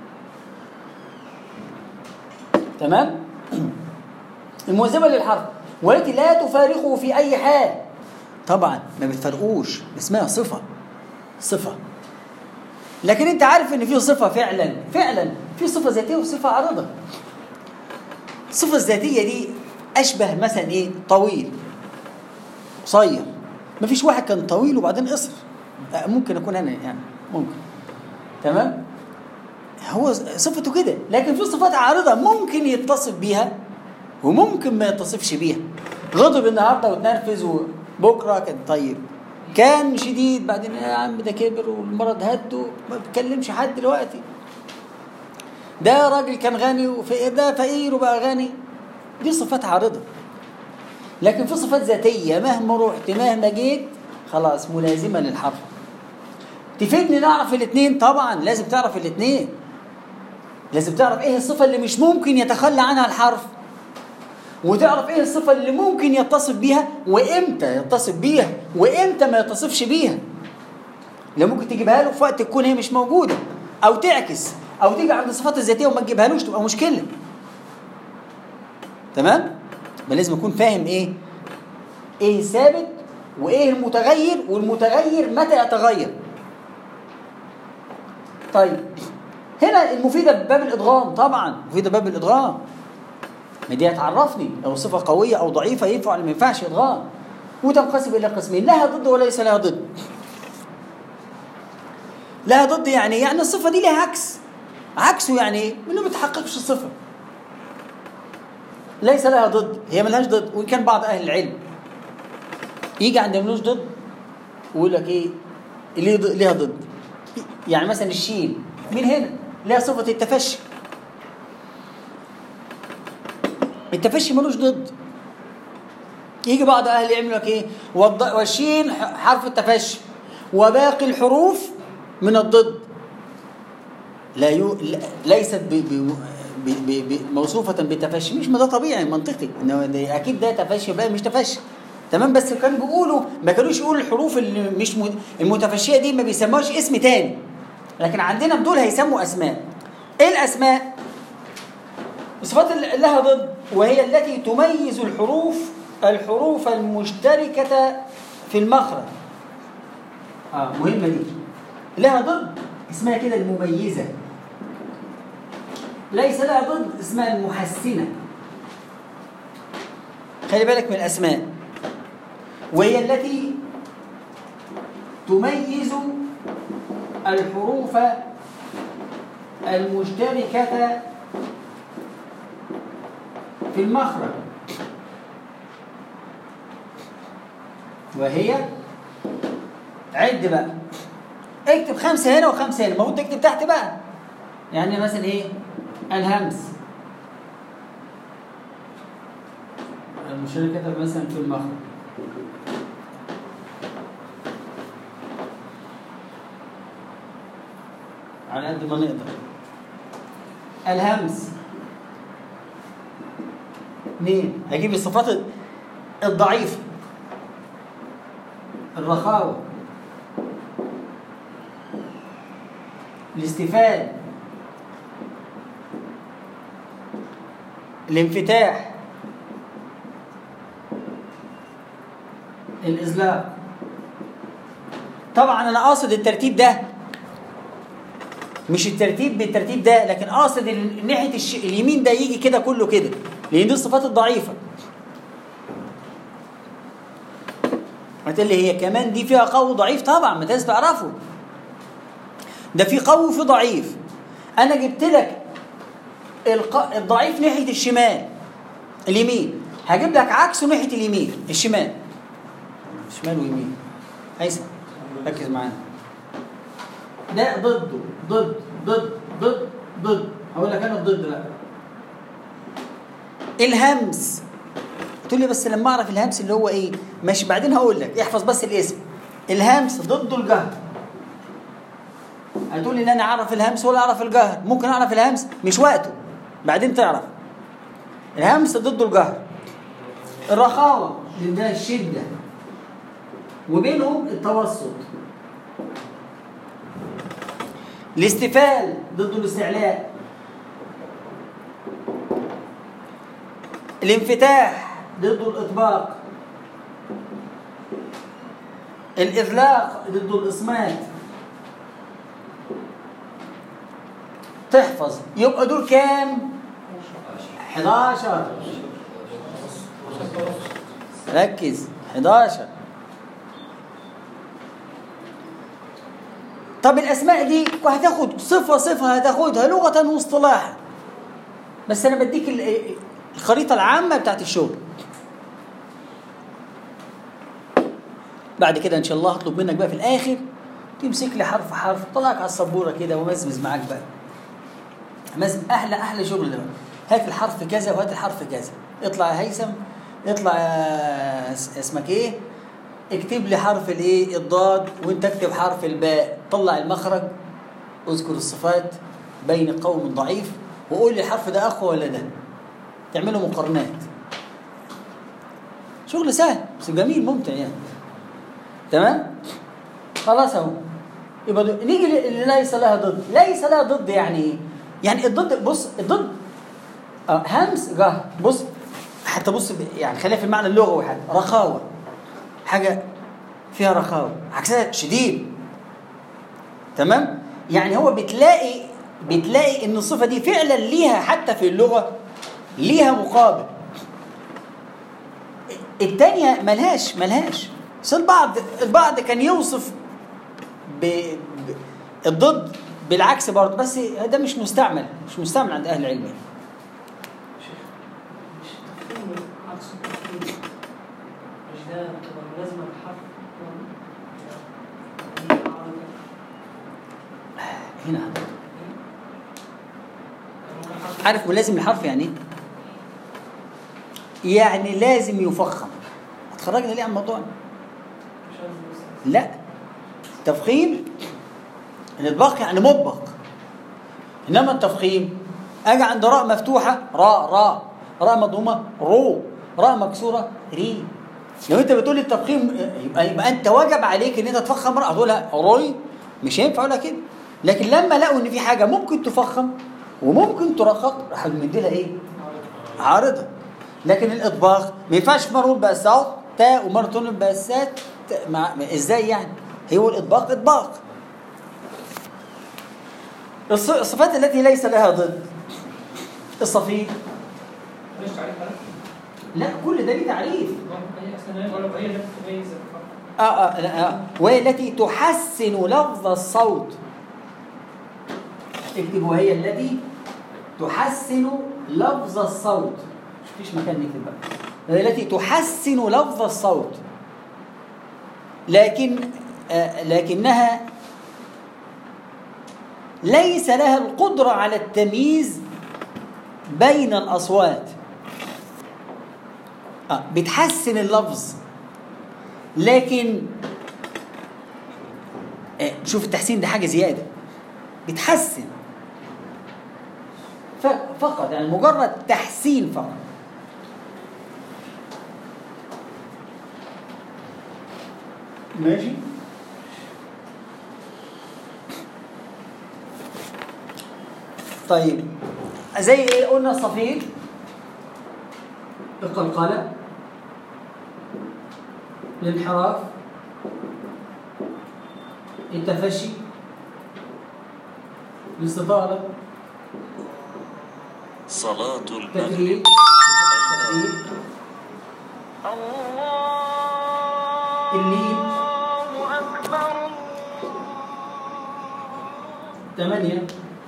تمام الملزمه للحرف والتي لا تفارقه في اي حال طبعا ما بتفرقوش اسمها صفه صفه لكن انت عارف ان في صفه فعلا فعلا في صفه ذاتيه وصفه عارضه الصفه الذاتيه دي اشبه مثلا ايه طويل قصير مفيش واحد كان طويل وبعدين قصر آه، ممكن اكون انا يعني ممكن تمام هو صفته كده لكن في صفات عارضه ممكن يتصف بيها وممكن ما يتصفش بيها غضب النهارده واتنرفز وبكره كان طيب كان شديد بعدين يا عم ده كبر والمرض هده ما بيتكلمش حد دلوقتي ده راجل كان غني وفي ده فقير وبقى غني دي صفات عارضه لكن في صفات ذاتيه مهما رحت مهما جيت خلاص ملازمه للحرف تفيدني نعرف الاثنين طبعا لازم تعرف الاثنين لازم تعرف ايه الصفه اللي مش ممكن يتخلى عنها الحرف وتعرف ايه الصفه اللي ممكن يتصف بيها وامتى يتصف بيها وامتى ما يتصفش بيها اللي ممكن تجيبها له في وقت تكون هي مش موجوده او تعكس او تيجي عند الصفات الذاتيه وما تجيبهالوش تبقى مشكله تمام يبقى لازم اكون فاهم ايه ايه الثابت وايه المتغير والمتغير متى يتغير طيب هنا المفيدة بباب الإدغام طبعا مفيدة بباب الإدغام ما دي هتعرفني لو صفة قوية أو ضعيفة ينفع ولا ما ينفعش إدغام وتنقسم إلى قسمين لها ضد وليس لها ضد لها ضد يعني إيه؟ يعني الصفة دي لها عكس عكسه يعني إيه؟ إنه ما بتحققش الصفة ليس لها ضد هي ملهاش ضد وإن كان بعض أهل العلم يجي عند ملوش ضد ويقول لك إيه ليه ضد ليها ضد يعني مثلا الشين من هنا لها صفة التفشي التفشي ملوش ضد يجي بعض اهل يعمل لك ايه والض- والشين ح- حرف التفشي وباقي الحروف من الضد لا يو... لا- ليست ب... ب... ب... ب... ب... موصوفة بالتفشي مش ما ده طبيعي منطقي انه ده اكيد ده تفشي بقى مش تفشي تمام بس كانوا بيقولوا ما كانوش يقولوا الحروف اللي مش م... المتفشية دي ما بيسموهاش اسم تاني لكن عندنا بدول هيسموا اسماء ايه الاسماء الصفات اللي لها ضد وهي التي تميز الحروف الحروف المشتركة في المخرج اه مهمة دي لها ضد اسمها كده المميزة ليس لها ضد اسمها المحسنة خلي بالك من الأسماء وهي التي تميز الحروف المشتركة في المخرج وهي عد بقى اكتب خمسة هنا وخمسة هنا المفروض تكتب تحت بقى يعني مثلا ايه الهمس المشاركة مثلا في المخرج على قد ما نقدر الهمس اثنين هجيب الصفات الضعيفة الرخاوة الاستفادة الانفتاح الإزلاق طبعا أنا قاصد الترتيب ده مش الترتيب بالترتيب ده لكن قاصد ال- ناحية الش... اليمين ده يجي كده كله كده لأن دي الصفات الضعيفة هتقول لي هي كمان دي فيها قوي ضعيف طبعا ما لازم تعرفه ده في قوي وفي ضعيف انا جبت لك الق... الضعيف ناحيه الشمال اليمين هجيب لك عكسه ناحيه اليمين الشمال شمال ويمين هيثم ركز معانا ده ضده ضد ضد ضد ضد هقول لك انا الضد لا الهمس تقول لي بس لما اعرف الهمس اللي هو ايه ماشي بعدين هقول لك احفظ بس الاسم الهمس ضده الجهر هتقول لي ان انا اعرف الهمس ولا اعرف الجهر ممكن اعرف الهمس مش وقته بعدين تعرف الهمس ضده الجهر الرخاوه اللي ده الشده وبينهم التوسط الاستفال ضده الاستعلاء الانفتاح ضده الإطباق الإذلاق ضده الإصمات تحفظ يبقى دول كام؟ 11 ركز 11 طب الأسماء دي هتاخد صفة صفة هتاخدها لغة واصطلاحا بس أنا بديك ال- الخريطة العامة بتاعت الشغل بعد كده ان شاء الله هطلب منك بقى في الاخر تمسك لي حرف حرف طلعك على السبوره كده ومزمز معاك بقى مزم احلى احلى شغل ده بقى. هات الحرف كذا وهات الحرف كذا اطلع يا هيثم اطلع يا اس- اسمك ايه اكتب لي حرف الايه الضاد وانت اكتب حرف الباء طلع المخرج اذكر الصفات بين قوم ضعيف وقول لي الحرف ده اقوى ولا ده تعملوا مقارنات شغل سهل بس جميل ممتع يعني تمام خلاص اهو يبقى دو... نيجي ل- اللي ليس لها ضد ليس لها ضد يعني ايه يعني الضد بص الضد آه همس جه بص حتى بص ب- يعني خلينا في المعنى اللغوي حاجه رخاوه حاجه فيها رخاوه عكسها شديد تمام يعني هو بتلاقي بتلاقي ان الصفه دي فعلا ليها حتى في اللغه ليها مقابل التانية ملهاش ملهاش بس البعض البعض كان يوصف ب... ب... الضد بالعكس برضه بس ده مش مستعمل مش مستعمل عند اهل العلم مش ده تبقى ملازمة الحرف هنا عارف ملازم الحرف يعني ايه؟ يعني لازم يفخم اتخرجنا ليه عن الموضوع لا تفخيم الاطباق يعني مطبق انما التفخيم اجي عند راء مفتوحه راء راء راء مضمومه رو راء مكسوره ري لو انت بتقول لي التفخيم يبقى, يبقى انت واجب عليك ان انت تفخم راء تقولها روي مش هينفع اقولها كده لكن لما لقوا ان في حاجه ممكن تفخم وممكن ترقق راح مديلها ايه؟ عارضه لكن الاطباق ما ينفعش مره بقى الصوت تاء ومره تقول بقى السات تاء. مع ازاي يعني؟ هو الاطباق اطباق الص- الصفات التي ليس لها ضد الصفير مش تعريف بقى لا كل ده ليه تعريف هي اصلا ولا هي اللي بتميز الفرق. آه آه لا، آه والتي تحسن لفظ الصوت اكتب وهي التي تحسن لفظ الصوت مفيش مكان نكتب بقى وهي التي تحسن لفظ الصوت لكن آه لكنها ليس لها القدرة على التمييز بين الأصوات آه بتحسن اللفظ لكن آه، شوف التحسين ده حاجة زيادة بتحسن ف- فقط يعني مجرد تحسين فقط ماشي طيب زي ايه قلنا الصفير القلقلة الانحراف التفشي الاستطالة صلاة المغرب التكرير التكرير اللين ثمانية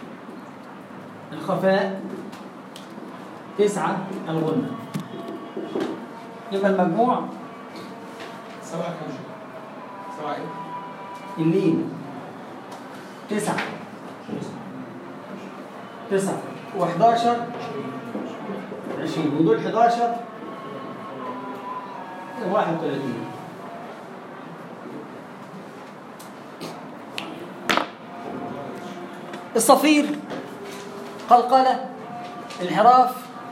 الخفاء تسعة الغنة يبقى المجموع سبعة كام سبعة ايه؟ اللين تسعة تسعة و11 20 ودول 11 31 الصفير قلقلة انحراف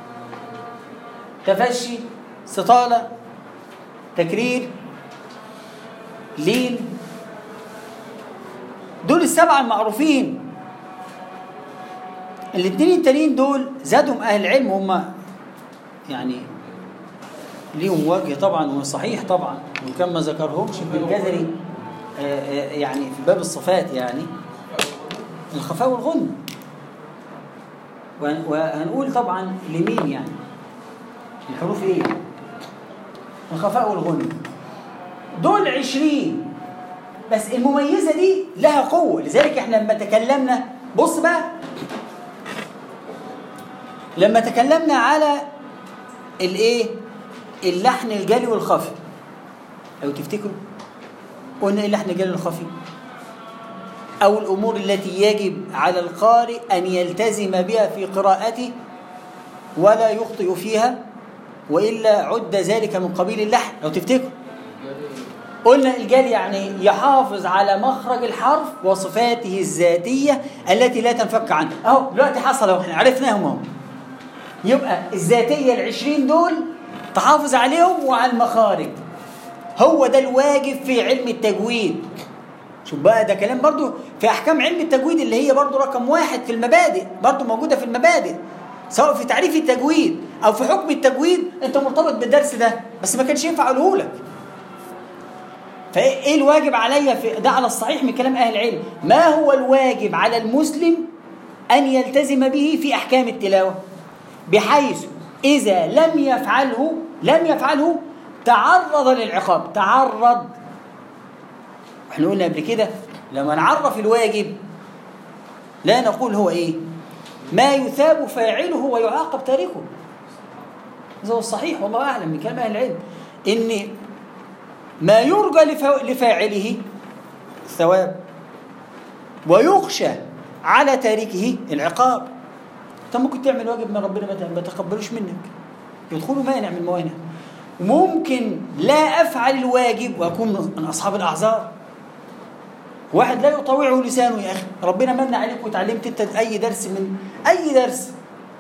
تفشي استطالة تكرير لين دول السبعة المعروفين الاثنين التانيين دول زادهم أهل العلم هم يعني ليهم وجه طبعا وصحيح طبعا وإن كان ما ذكرهمش ابن الجزري آه، آه، يعني في باب الصفات يعني الخفاء والغن وهن- وهنقول طبعا لمين يعني الحروف ايه الخفاء والغن دول عشرين بس المميزة دي لها قوة لذلك احنا لما تكلمنا بص بقى لما تكلمنا على الايه اللحن الجلي والخفي لو تفتكروا قلنا ايه اللحن الجلي والخفي أو الأمور التي يجب على القارئ أن يلتزم بها في قراءته ولا يخطئ فيها وإلا عد ذلك من قبيل اللحن لو تفتكروا قلنا الجلي يعني يحافظ على مخرج الحرف وصفاته الذاتية التي لا تنفك عنه أهو دلوقتي حصل أهو احنا عرفناهم أهو يبقى الذاتية العشرين دول تحافظ عليهم وعلى المخارج هو ده الواجب في علم التجويد شوف بقى ده كلام برضو في احكام علم التجويد اللي هي برضو رقم واحد في المبادئ برضو موجوده في المبادئ سواء في تعريف التجويد او في حكم التجويد انت مرتبط بالدرس ده بس ما كانش ينفع اقوله لك فايه إيه الواجب عليا في ده على الصحيح من كلام اهل العلم ما هو الواجب على المسلم ان يلتزم به في احكام التلاوه بحيث اذا لم يفعله لم يفعله تعرض للعقاب تعرض احنا قلنا قبل كده لما نعرف الواجب لا نقول هو ايه ما يثاب فاعله ويعاقب تاركه هذا هو الصحيح والله اعلم من كلام اهل العلم ان ما يرجى لفا- لفاعله الثواب ويخشى على تاركه العقاب انت ممكن تعمل واجب من ربنا ما ت- ما تقبلوش منك يدخلوا مانع من الموانع ممكن لا افعل الواجب واكون من- من اصحاب الاعذار واحد لا يطوعه لسانه يا اخي ربنا من عليك وتعلمت انت اي درس من اي درس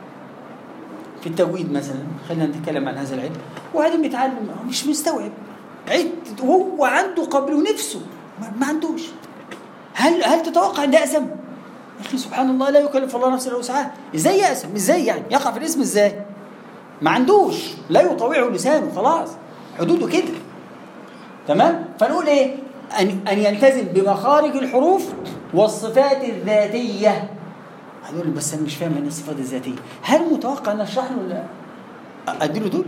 في التجويد مثلا خلينا نتكلم عن هذا العلم وبعدين بيتعلم هو مش مستوعب عد وهو عنده قبل نفسه ما, ما عندوش هل هل تتوقع ان ده اسم؟ يا اخي سبحان الله لا يكلف الله نفسا الا وسعها ازاي يأسم؟ ازاي يعني؟ يقع في الاسم ازاي؟ ما عندوش لا يطوعه لسانه خلاص حدوده كده تمام فنقول ايه ان ان يلتزم بمخارج الحروف والصفات الذاتيه هنقول له بس انا مش فاهم يعني الصفات الذاتيه هل متوقع ان اشرح له ولا ادي له دول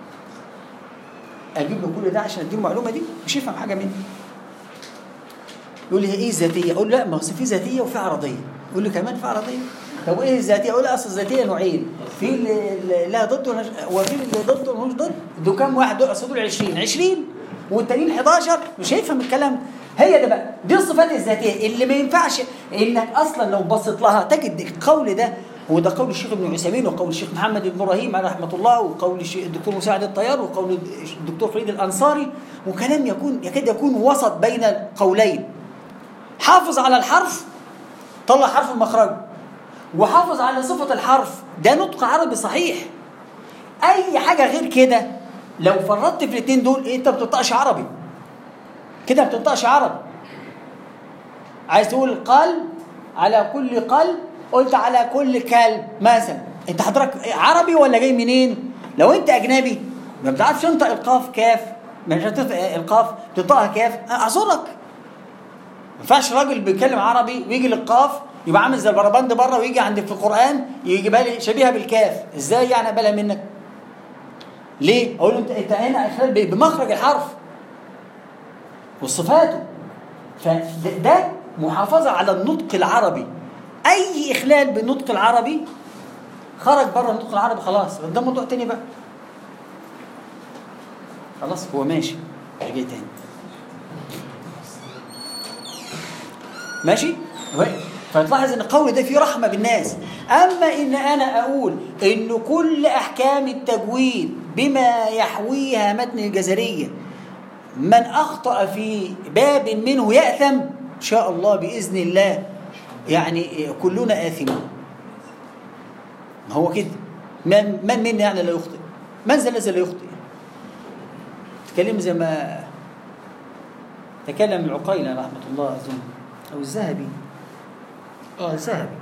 اجيب له كل ده عشان اديله المعلومه دي مش يفهم حاجه مني يقول لي هي ايه الذاتيه اقول له لا ما هو في ذاتيه وفي عرضيه يقول لي كمان في عرضيه طب ايه الذاتيه اقول له اصل الذاتيه نوعين في اللي اللي لها ضد ونش- وفي اللي ضد ومش ضد دول كام واحد دول اصل دول 20 20 والتانيين 11 مش هيفهم الكلام هي ده بقى دي الصفات الذاتيه اللي ما ينفعش انك اصلا لو بصيت لها تجد القول ده وده قول الشيخ ابن عثيمين وقول الشيخ محمد بن ابراهيم عليه رحمه الله وقول الشيخ الدكتور مساعد الطيار وقول الدكتور فريد الانصاري وكلام يكون يكاد يكون وسط بين قولين حافظ على الحرف طلع حرف من مخرجه وحافظ على صفة الحرف ده نطق عربي صحيح أي حاجة غير كده لو فرطت في الاثنين دول أنت ما بتنطقش عربي كده ما بتنطقش عربي عايز تقول قلب على كل قلب قلت على كل كلب مثلا انت حضرتك عربي ولا جاي منين لو انت اجنبي ما بتعرفش تنطق القاف كاف مش هتنطق القاف تنطقها كاف اعذرك ما ينفعش راجل بيتكلم عربي ويجي للقاف يبقى عامل زي البربند بره ويجي عند في القران يجيبها لي شبيهه بالكاف ازاي يعني اقبلها منك ليه اقول له انت انت هنا اخلال ب- بمخرج الحرف وصفاته فده محافظه على النطق العربي اي اخلال بالنطق العربي خرج بره النطق العربي خلاص ده موضوع تاني بقى خلاص هو ماشي مش جاي تاني ماشي فتلاحظ ان القول ده فيه رحمه بالناس اما ان انا اقول ان كل احكام التجويد بما يحويها متن الجزريه من اخطا في باب منه ياثم ان شاء الله باذن الله يعني كلنا اثمون ما هو كده من من منا يعني لا يخطئ من ذا الذي لا يخطئ تكلم زي ما تكلم العقيلة رحمة الله أظن أو الذهبي اه الذهبي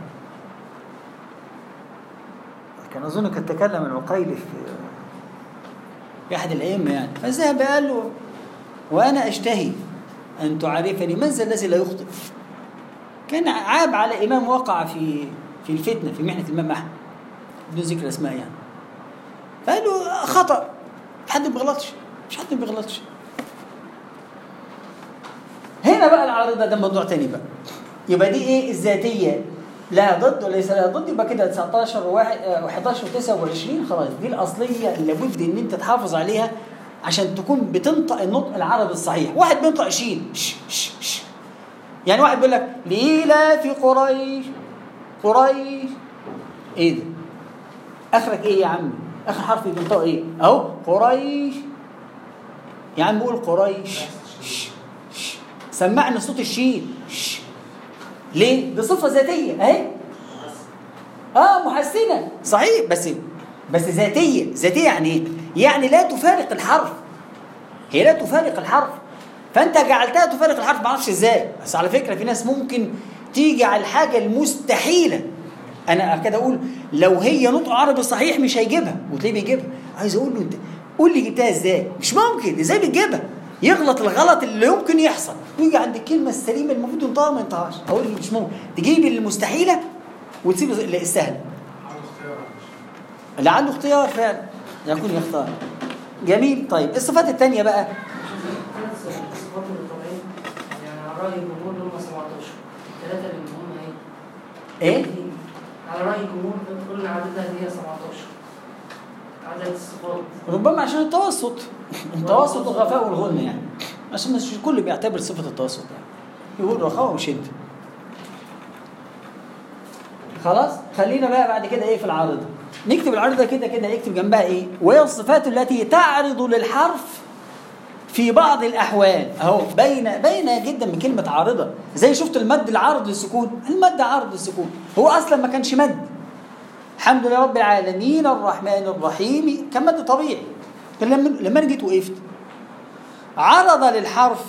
كان أظن كان تكلم العقيلي في في أحد الأئمة يعني فالذهبي قال له وأنا أشتهي أن تعرفني من ذا الذي لا يخطئ كان عاب على إمام وقع في في الفتنة في محنة الإمام أحمد بدون ذكر أسماء يعني فقال له خطأ حد ما بيغلطش مش حد ما بيغلطش هنا بقى العارضة ده موضوع تاني بقى يبقى دي ايه الذاتية لها ضد وليس لها ضد يبقى كده 19 و11 و29 خلاص دي الأصلية اللي لابد إن أنت تحافظ عليها عشان تكون بتنطق النطق العربي الصحيح واحد بينطق شين ش ش ش يعني واحد بيقول لك لإيلاف قريش قريش ايه ده اخرك ايه يا عم اخر حرف بينطقه ايه اهو قريش يا عم قول قريش ش ش سمعني صوت الشين ش ليه دي صفه ذاتيه اهي اه محسنه صحيح بس بس ذاتيه ذاتيه يعني ايه يعني لا تفارق الحرف هي لا تفارق الحرف فانت جعلتها تفارق الحرف ما اعرفش ازاي بس على فكره في ناس ممكن تيجي على الحاجه المستحيله انا كده اقول لو هي نطق عربي صحيح مش هيجيبها وتلاقيه بيجيبها عايز اقول له انت قول لي جبتها ازاي مش ممكن ازاي بتجيبها يغلط الغلط اللي يمكن يحصل ويجي عند الكلمه السليمه المفروض ينطقها ما ينطقهاش اقول له مش ممكن تجيب المستحيله وتسيب السهل اللي عنده اختيار فعلا يكون يختار جميل طيب الصفات الثانيه بقى ثلاث صفات الطبيعية يعني على رأي الجمهور هم 17 الثلاثة اللي هم ايه؟ ايه على رأي الجمهور كل عددها هي 17 عدد الصفات ربما عشان التوسط التوسط الغفاء والغنى يعني عشان مش الكل بيعتبر صفه التوسط يعني يقول رخاء وشده خلاص خلينا بقى بعد كده ايه في العارضه نكتب العارضه كده كده نكتب جنبها ايه وهي الصفات التي تعرض للحرف في بعض الاحوال اهو باينه باينه جدا من كلمه عارضه زي شفت المد العارض للسكون المد عارض للسكون هو اصلا ما كانش مد الحمد لله رب العالمين الرحمن الرحيم كان مد طبيعي كان لما لما انا جيت وقفت عرض للحرف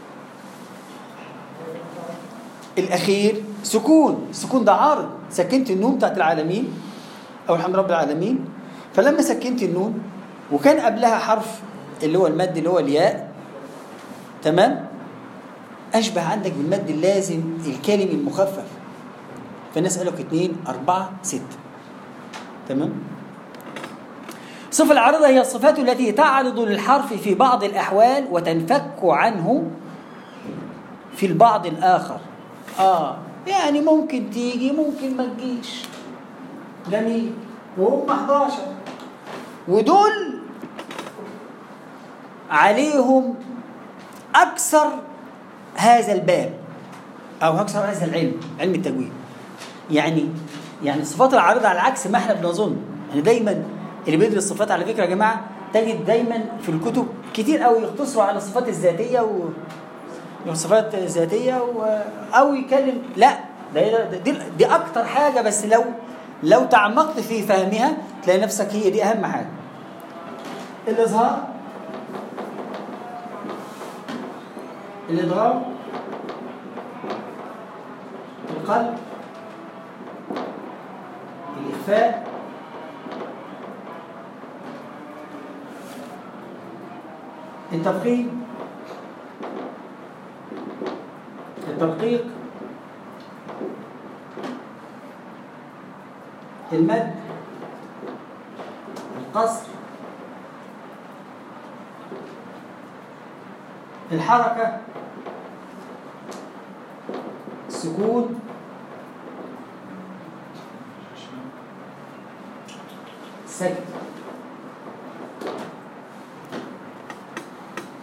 الاخير سكون السكون ده عارض سكنت النون بتاعت العالمين او الحمد لله رب العالمين فلما سكنت النون وكان قبلها حرف اللي هو المد اللي هو الياء تمام اشبه عندك بالمد اللازم الكلمي المخفف فالناس قالوا لك اثنين أربعة ستة تمام صفة العارضة هي الصفات التي تعرض للحرف في بعض الأحوال وتنفك عنه في البعض الآخر آه يعني ممكن تيجي ممكن ما تجيش جميل وهم 11 ودول عليهم أكثر هذا الباب أو أكثر هذا العلم علم التجويد يعني يعني الصفات العارضة على عكس ما احنا بنظن يعني دايما اللي بيدرس الصفات على فكرة يا جماعة تجد دايما في الكتب كتير قوي يقتصروا على الصفات الذاتية و الصفات الذاتية و... أو يتكلم لا ده ده- دي, دي أكتر حاجة بس لو لو تعمقت في فهمها تلاقي نفسك هي دي أهم حاجة الإظهار الإدغام القلب الإخفاء التفخيم التدقيق المد القصر الحركة السكون السكت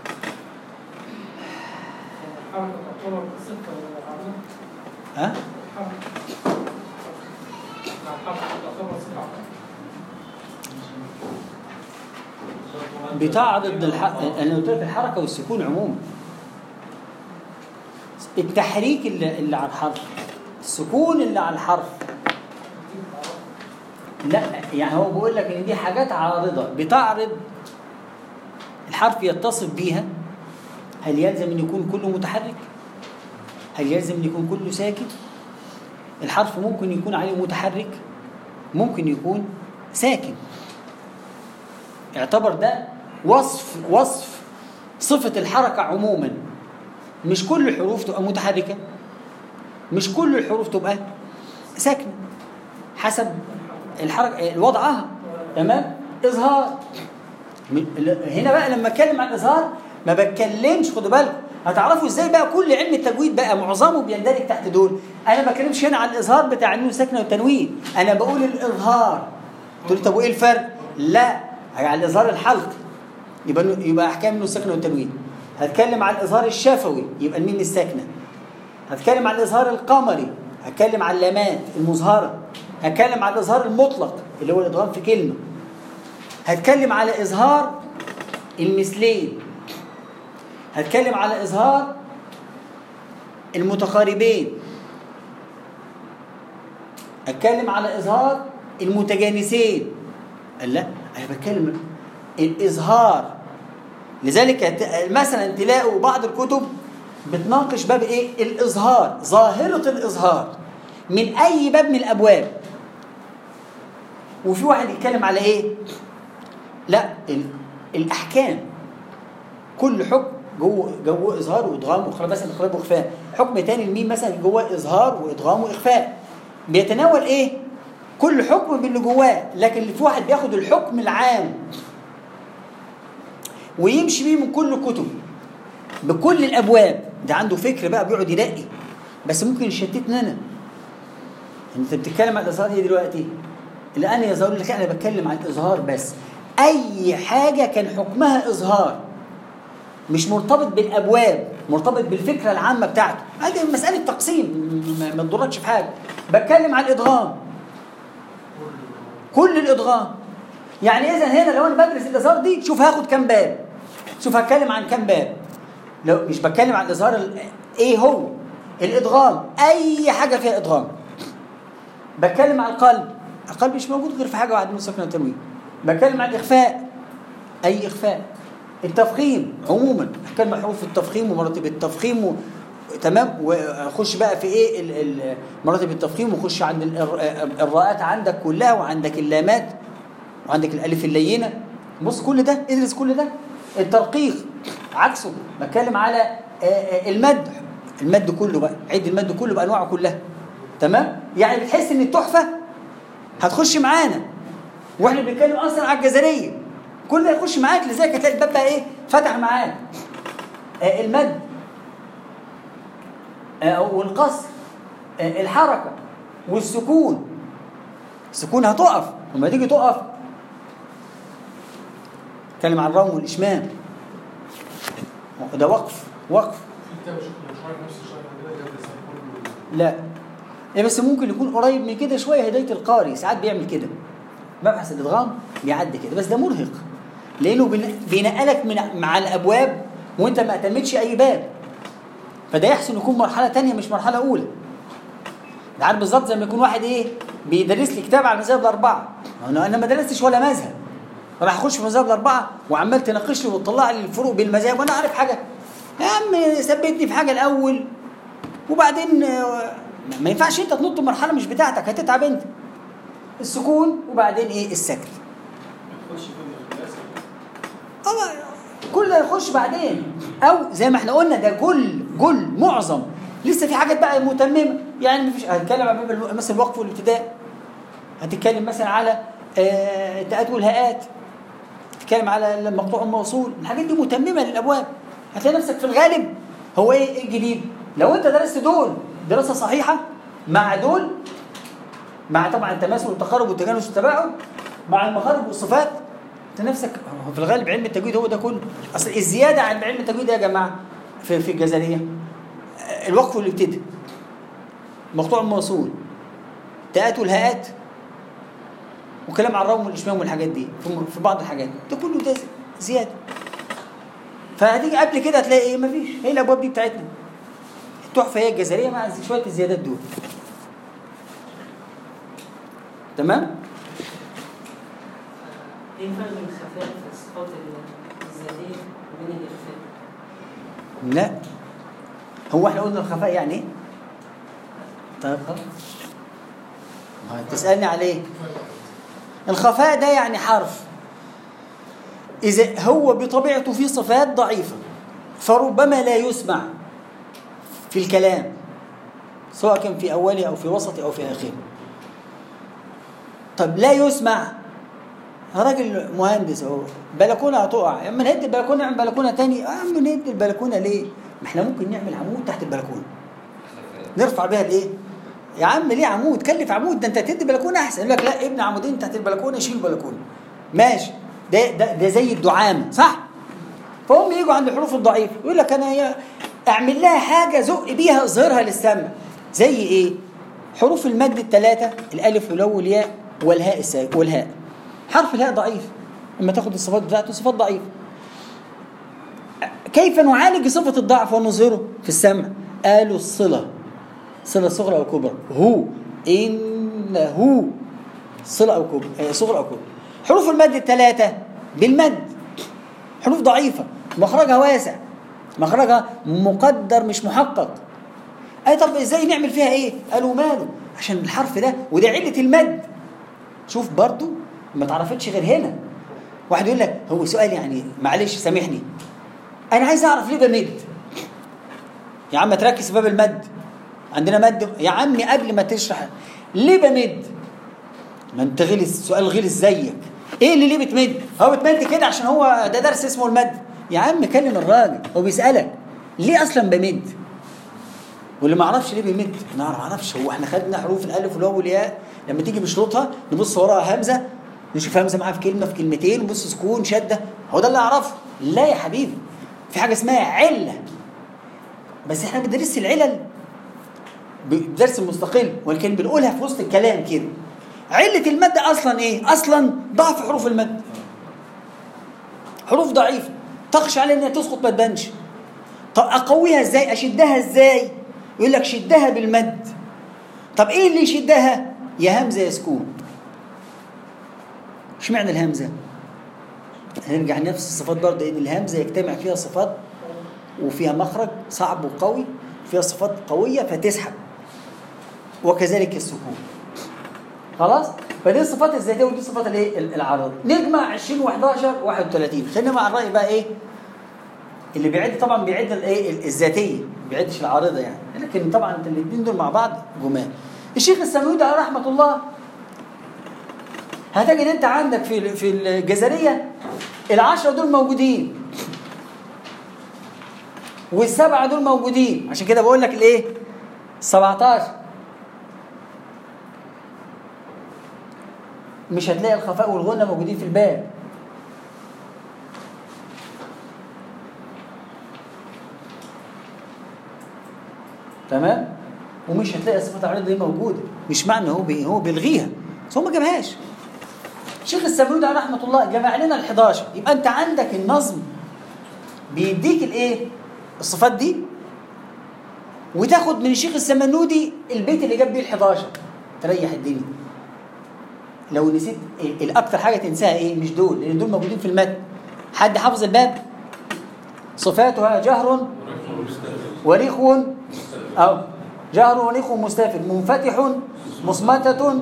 الحركة تعتبر ستة ولا عرضة؟ ها بتعرض الح... انا قلت لك الحركه والسكون عموما التحريك اللي, اللي على الحرف السكون اللي على الحرف لا يعني هو بيقول لك ان دي حاجات عارضه بتعرض الحرف يتصف بيها هل يلزم ان يكون كله متحرك هل يلزم ان يكون كله ساكن الحرف ممكن يكون عليه متحرك ممكن يكون ساكن اعتبر ده وصف وصف صفة الحركة عموما مش كل الحروف تبقى متحركة مش كل الحروف تبقى ساكنة حسب الحركة وضعها تمام إظهار من- هنا بقى لما اتكلم عن الإظهار ما بتكلمش خدوا بالكم هتعرفوا ازاي بقى كل علم التجويد بقى معظمه بيندرج تحت دول انا ما بتكلمش هنا عن الاظهار بتاع النون الساكنه والتنوين انا بقول الاظهار تقول لي طب وايه الفرق لا على الاظهار الحلقي يبقى يبقى احكام النون الساكنه والتنوين هتكلم عن الاظهار الشفوي يبقى الميم الساكنه هتكلم عن الاظهار القمري هتكلم عن اللامات المظهره هتكلم عن الاظهار المطلق اللي هو الادغام في كلمه هتكلم على اظهار المثلين هتكلم على اظهار المتقاربين هتكلم على اظهار المتجانسين قال لا انا بتكلم الاظهار لذلك هت- مثلا تلاقوا بعض الكتب بتناقش باب ايه الاظهار ظاهره الاظهار من اي باب من الابواب وفي واحد يتكلم على ايه لا ال- الاحكام كل حكم جوه جوه اظهار وادغام واخراج مثلا اخراج واخفاء حكم تاني الميم مثلا جوه اظهار وادغام واخفاء بيتناول ايه كل حكم باللي جواه لكن في واحد بياخد الحكم العام ويمشي بيه من كل الكتب بكل الابواب ده عنده فكر بقى بيقعد ينقي بس ممكن يشتتني انا انت بتتكلم عن الاظهار ايه دلوقتي اللي انا يظهر لك انا بتكلم عن الاظهار بس اي حاجه كان حكمها اظهار مش مرتبط بالابواب مرتبط بالفكره العامه بتاعته هذه مساله تقسيم م- ما- ما تضركش في حاجه بتكلم عن الادغام كل الادغام يعني اذا هنا لو انا بدرس الاظهار دي شوف هاخد كام باب شوف هتكلم عن كام باب لو مش بتكلم عن الاظهار ال- ايه هو الادغام اي حاجه فيها ادغام بتكلم عن القلب القلب مش موجود غير في حاجه واحده من سكن التنوين بتكلم عن الاخفاء اي اخفاء التفخيم عموما اتكلم عن حروف التفخيم ومراتب التفخيم و... تمام واخش بقى في ايه ال- ال- مراتب التفخيم واخش عند ال- الر- الراءات عندك كلها وعندك اللامات وعندك الالف اللينه بص كل ده ادرس كل ده الترقيق عكسه بتكلم على آه، آه، المد المد كله بقى عد المد كله بانواعه كلها تمام يعني بتحس ان التحفه هتخش معانا واحنا بنتكلم اصلا على الجزريه كل ده يخش معاك لذلك هتلاقي الباب بقى ايه فتح معاك آه، المد آه، والقصر آه، الحركه والسكون السكون هتقف لما تيجي تقف اتكلم عن الروم والاشمام ده وقف وقف كتاب مش شرح نفس الشرح كده يدرس كله لا إيه بس ممكن يكون قريب من كده شويه هدايه القارئ ساعات بيعمل كده مبحث الادغام بيعدي كده بس ده مرهق لانه بين- بينقلك من مع الابواب وانت ما اهتمتش اي باب فده يحسن يكون مرحله تانية مش مرحله اولى ده عارف بالظبط زي ما يكون واحد ايه بيدرس لي كتاب على المذاهب الاربعه انا انا ما درستش ولا مذهب راح اخش في المذاهب الاربعه وعمال تناقش لي وتطلع لي الفروق بين المذاهب وانا عارف حاجه يا عم ثبتني في حاجه الاول وبعدين آه، ما ينفعش انت تنط مرحله مش بتاعتك هتتعب انت السكون وبعدين ايه السكت تخش في الاسئله طبعا كل ده يخش بعدين او زي ما احنا قلنا ده جل جل معظم لسه في حاجات بقى متممه يعني مفيش هتتكلم عن باب الو- مثلا الوقف والابتداء هتتكلم مثلا على آه، التاءات والهاءات تتكلم على المقطوع الموصول الحاجات دي متممه للابواب هتلاقي نفسك في الغالب هو ايه إيه الجديد لو انت درست دول دراسه صحيحه مع دول مع طبعا التماثل والتقارب والتجانس والتباعد مع المخارج والصفات انت نفسك هو في الغالب علم التجويد هو ده كله اصل الزياده عن علم التجويد يا جماعه في في الجزريه آه، الوقف والابتداء مقطوع موصول تاءات والهاءات وكلام عن الروم والاشمام والحاجات دي في في بعض الحاجات ده كله ده زياده فهتيجي قبل كده هتلاقي ايه مفيش هي الابواب دي بتاعتنا التحفه هي الجزريه مع شويه الزيادات دول تمام ايه الفرق بين الخفاء في الصفات الذاتيه وبين الاخفاء؟ لا هو احنا قلنا الخفاء يعني ايه طيب خلاص ما تسالني عليه الخفاء ده يعني حرف اذا هو بطبيعته فيه صفات ضعيفه فربما لا يسمع في الكلام سواء كان في اوله او في وسطه او في اخره طب لا يسمع راجل مهندس اهو بلكونه هتقع يا اما نهد البلكونه نعمل بلكونه تاني يا عم نهد البلكونه ليه؟ ما احنا ممكن نعمل عمود تحت البلكونه نرفع بيها الايه؟ يا عم ليه عمود؟ كلف عمود ده انت تدي بلكونه احسن يقول لك لا ابني عمودين تحت البلكونه يشيل البلكونه ماشي ده ده ده زي الدعامه صح؟ فهم يجوا عند الحروف الضعيفه يقول لك انا يا- اعمل لها حاجه زق بيها اظهرها للسمع زي ايه؟ حروف المد الثلاثه الالف والواو والياء والهاء الساك والهاء حرف الهاء ضعيف اما تاخد الصفات بتاعته صفات ضعيفه كيف نعالج صفة الضعف ونظهره في السمع قالوا الصلة صلة صغرى أو كبرى هو إنه صلة أو كبرى آه، صغرى أو كبرى حروف المد الثلاثة بالمد حروف ضعيفة مخرجها واسع مخرجها مقدر مش محقق أي طب إزاي نعمل فيها إيه قالوا ماله عشان الحرف ده وده علة المد شوف برضو ما تعرفتش غير هنا واحد يقول لك هو سؤال يعني معلش سامحني انا عايز اعرف ليه بمد يا عم تركز في باب المد عندنا مد يا عمي قبل ما تشرح ليه بمد ما انت غلس سؤال غلس زيك ايه اللي ليه بتمد هو بتمد كده عشان هو ده درس اسمه المد يا عم كلم الراجل هو بيسالك ليه اصلا بمد واللي ما اعرفش ليه بيمد انا ما اعرفش هو احنا خدنا حروف الالف والواو والياء لما تيجي بشروطها نبص وراها همزه نشوف همزه معاها في كلمه في كلمتين نبص سكون شده هو ده اللي اعرفه لا يا حبيبي في حاجه اسمها عله بس احنا بندرس العلل بدرس مستقل ولكن بنقولها في وسط الكلام كده علة المد أصلا إيه؟ أصلا ضعف حروف المد حروف ضعيفة تخشى على إنها تسقط ما تبانش طب أقويها إزاي؟ أشدها إزاي؟ يقول لك شدها بالمد طب إيه اللي يشدها؟ يا همزة يا سكون اشمعنى الهمزة؟ هنرجع نفس الصفات برضه إن الهمزة يجتمع فيها صفات وفيها مخرج صعب وقوي فيها صفات قوية فتسحب وكذلك السكون خلاص فدي الصفات الذاتيه ودي الصفات الايه العارضه نجمع 20 و11 31 خلينا مع الراي بقى ايه اللي بيعد طبعا بيعد الايه الذاتيه ما بيعدش العارضه يعني لكن طبعا الاثنين دول مع بعض جمال الشيخ السميودي عليه رحمه الله هتجد انت عندك في في الجزريه العشره دول موجودين والسبعه دول موجودين عشان كده بقول لك الايه 17 مش هتلاقي الخفاء والغنى موجودين في الباب تمام ومش هتلاقي الصفات العارضه دي موجوده مش معنى هو بي هو بيلغيها بس هو ما جابهاش شيخ السميودي عليه رحمه الله جمع لنا ال 11 يبقى انت عندك النظم بيديك الايه الصفات دي وتاخد من الشيخ السمنودي البيت اللي جاب بيه ال 11 تريح الدنيا لو نسيت الاكثر حاجه تنساها ايه مش دول لان دول موجودين في المتن حد حافظ الباب صفاتها جهر وريخ او جهر وريخ مستفر منفتح مصمتة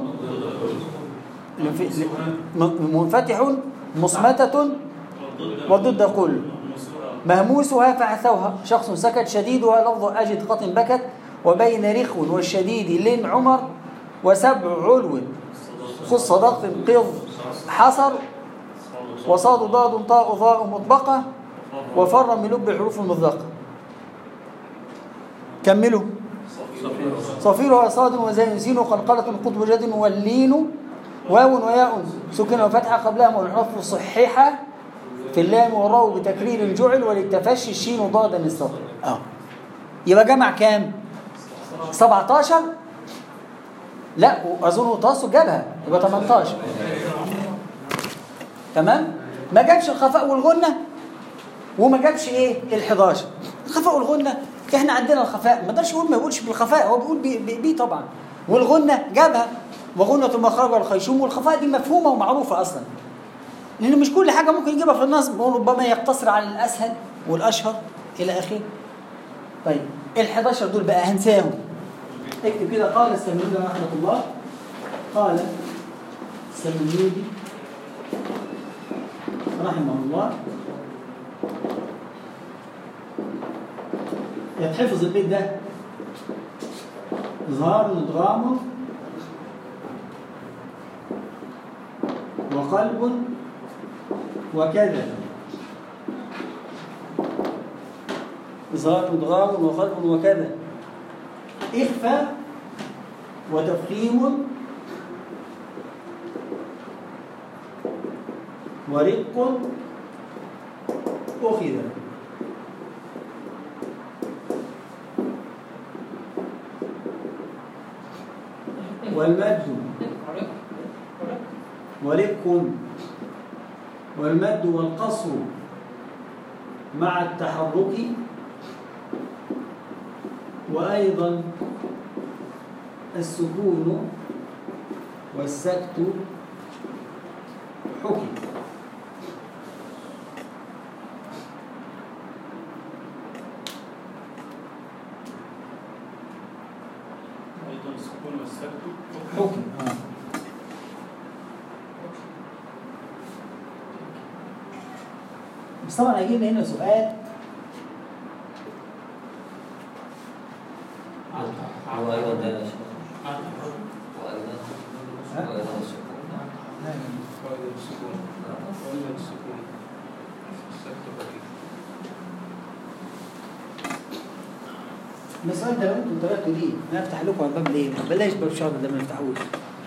منفتح مصمتة وضد قل مهموسها فعثوها شخص سكت شديدها لفظ أجد قط بكت وبين رخو والشديد لن عمر وسبع علو خذ صدق قض حصر وصاد ضاد طاء ظاء مطبقة وفر من لب الحروف المطلقة كملوا صفيرها صاد وزين سين قلقلة قطب جد واللين واو وياء سكن وفتحة قبلها والحرف صحيحة في اللام والراء بتكرير جعل وللتفشي الشين ضادا السطر اه يبقى جمع كام 17 لا واظن طاسه جابها يبقى 18 تمام ما جابش الخفاء والغنه وما جابش ايه ال 11 الخفاء والغنه احنا عندنا الخفاء ما اقدرش يقول ما يقولش بالخفاء هو بيقول بي- بي- بيه طبعا والغنه جابها وغنة ما خرج الخيشوم والخفاء دي مفهومه ومعروفه اصلا لان مش كل حاجه ممكن يجيبها في النصب وربما يقتصر على الاسهل والاشهر الى اخره طيب ال 11 دول بقى هنساهم اكتب كده قال السمنودي رحمه الله قال السمنودي رحمه الله يتحفظ البيت ده ظهار دراما وقلب وكذا إظهار مدغام وقلب وكذا إخفاء وتفخيم ورق أخذ والمد ورق والمد والقصر مع التحرك وأيضا السكون والسكت حكم أيضا السكون والسكت حكم آه. بس طبعا هيجي لنا هنا سؤال هو أيضا ده يا شيخ. وأيضا ها؟ وأيضا السكون فائدة السكون فائدة السكون السكت خفيف بس انت لو انتوا طلعتوا ليه؟ انا افتح لكم الباب ليه؟ بلاش باب شهر ده ما نفتحوش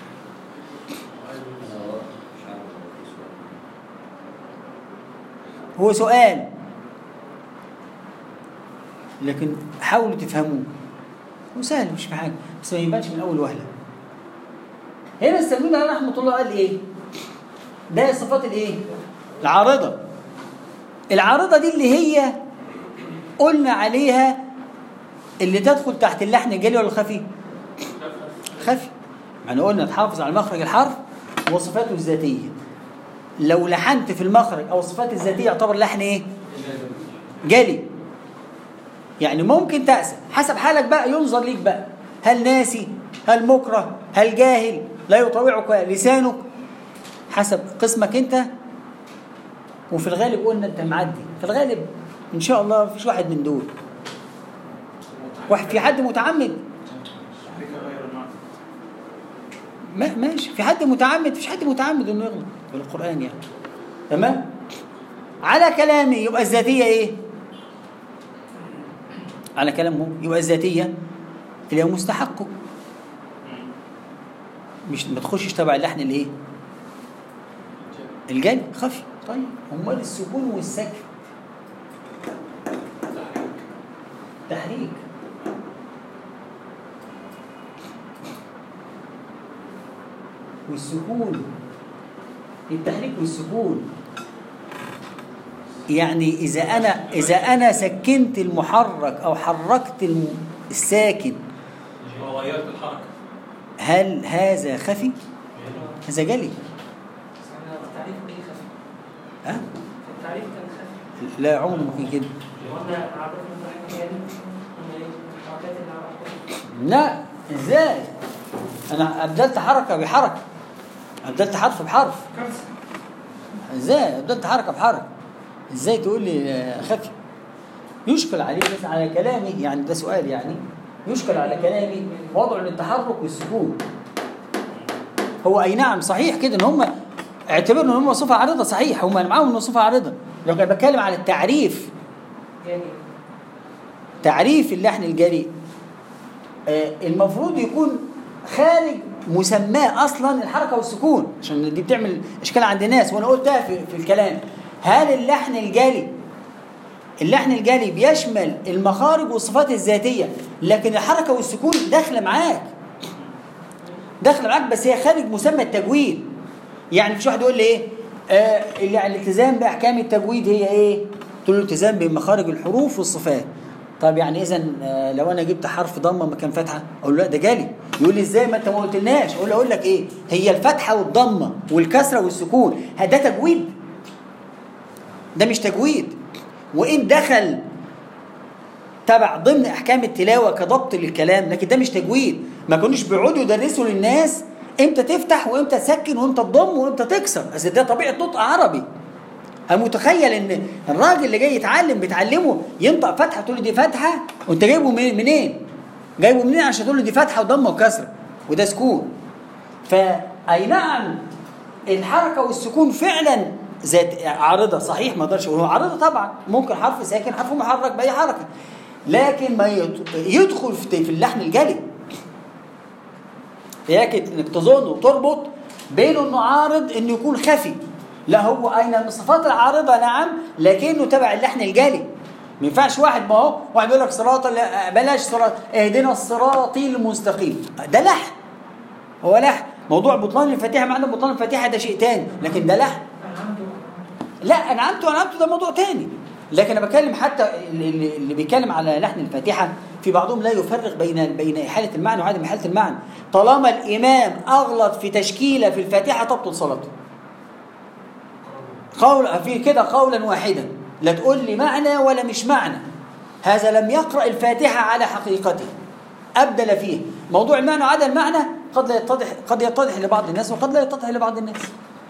أنا مش عارف هو في سؤال. هو سؤال لكن حاولوا تفهموه هو سهل مش في حاجه بس ما يبانش من اول وهله هنا السلمون على رحمه الله قال ايه ده صفات الايه العارضه العارضه دي اللي هي قلنا عليها اللي تدخل تحت اللحن الجلي ولا الخفي خفي يعني قلنا تحافظ على مخرج الحرف وصفاته الذاتيه لو لحنت في المخرج او الصفات الذاتيه يعتبر لحن ايه جلي يعني ممكن تأسى حسب حالك بقى ينظر ليك بقى هل ناسي هل مكره هل جاهل لا يطاوعك لسانك حسب قسمك انت وفي الغالب قلنا انت معدي في الغالب ان شاء الله مفيش واحد من دول واحد في حد متعمد تحريك غير المعنى ما ماشي في حد متعمد مفيش حد متعمد انه يغلط في القرآن يعني تمام على كلامي يبقى الذاتية ايه على كلامه يبقى الذاتية اللي هي مستحقه مش ما تخشش تبع اللحن الايه الجلي خفي طيب امال السكون والسكن تحريك والسكون التحريك والسكون يعني اذا انا اذا انا سكنت المحرك او حركت الم- الساكن وغيرت الحركة هل هذا خفي هذا جلي بس احنا في التعريف ايه خفي؟ ها في التعريف كان خفي لا عمر ممكن كده قلنا عرفنا الضحك يعني قلنا ايه الحركات اللي عرفتها لا ازاي انا ابدلت حركه بحركه ابدلت حرف بحرف كارثه ازاي ابدلت حركه بحركه ازاي تقول لي آه، خفي يشكل عليه بس على كلامي يعني ده سؤال يعني يشكل على كلامي وضع للتحرك والسكون هو اي نعم صحيح كده ان هم اعتبروا ان هم صفه عارضه صحيح هم معاهم انه صفه عارضه لكن أنا بتكلم على التعريف يعني تعريف اللحن الجريء آه، المفروض يكون خارج مسماه اصلا الحركه والسكون عشان دي بتعمل اشكال عند الناس وانا قلتها في, في الكلام هل اللحن الجلي اللحن الجلي بيشمل المخارج والصفات الذاتيه لكن الحركه والسكون داخله معاك داخله معاك بس هي خارج مسمى التجويد يعني مش واحد يقول لي ايه آه اللي على الالتزام باحكام التجويد هي ايه قلت له الالتزام بمخارج الحروف والصفات طب يعني اذا آه لو انا جبت حرف ضمه مكان فتحه اقول له لا ده جالي يقول لي ازاي ما انت ما قلتلناش اقول له اقول لك ايه هي الفتحه والضمه والكسره والسكون ها ده تجويد ده مش تجويد وان دخل تبع ضمن احكام التلاوه كضبط للكلام لكن ده مش تجويد ما كانوش بيقعدوا يدرسوا للناس امتى تفتح وامتى تسكن وامتى تضم وامتى تكسر اصل ده طبيعه نطق عربي انا متخيل ان الراجل اللي جاي يتعلم بتعلمه ينطق فتحه تقول له دي فتحه وانت جايبه من- منين؟ جايبه منين عشان تقول له دي فتحه وضمه وكسره وده سكون فاي نعم الحركه والسكون فعلا ذات عارضه صحيح ما اقدرش اقول هو عارضه طبعا ممكن حرف ساكن حرف محرك باي حركه لكن ما يت- يدخل في في اللحن الجلي ياكد انك تظن وتربط بينه انه عارض انه يكون خفي لا هو اين من الصفات العارضه نعم لكنه تبع اللحن الجلي ما ينفعش واحد ما هو واحد يقول لك صراط ال- بلاش صراط اهدنا الصراط المستقيم ده لحن هو لحن موضوع بطلان الفاتحه معنى بطلان الفاتحه ده شيء تاني لكن ده لحن لا انعمته انعمته ده موضوع تاني لكن انا بتكلم حتى اللي, اللي- اللي بيتكلم على لحن الفاتحه في بعضهم لا يفرق بين بين احاله المعنى وعدم احاله المعنى طالما الامام اغلط في تشكيله في الفاتحه تبطل صلاته قول في كده قولا واحدا لا تقول لي معنى ولا مش معنى هذا لم يقرا الفاتحه على حقيقته ابدل فيه موضوع المعنى وعدم المعنى قد لا يتضح قد يتضح لبعض الناس وقد لا يتضح لبعض الناس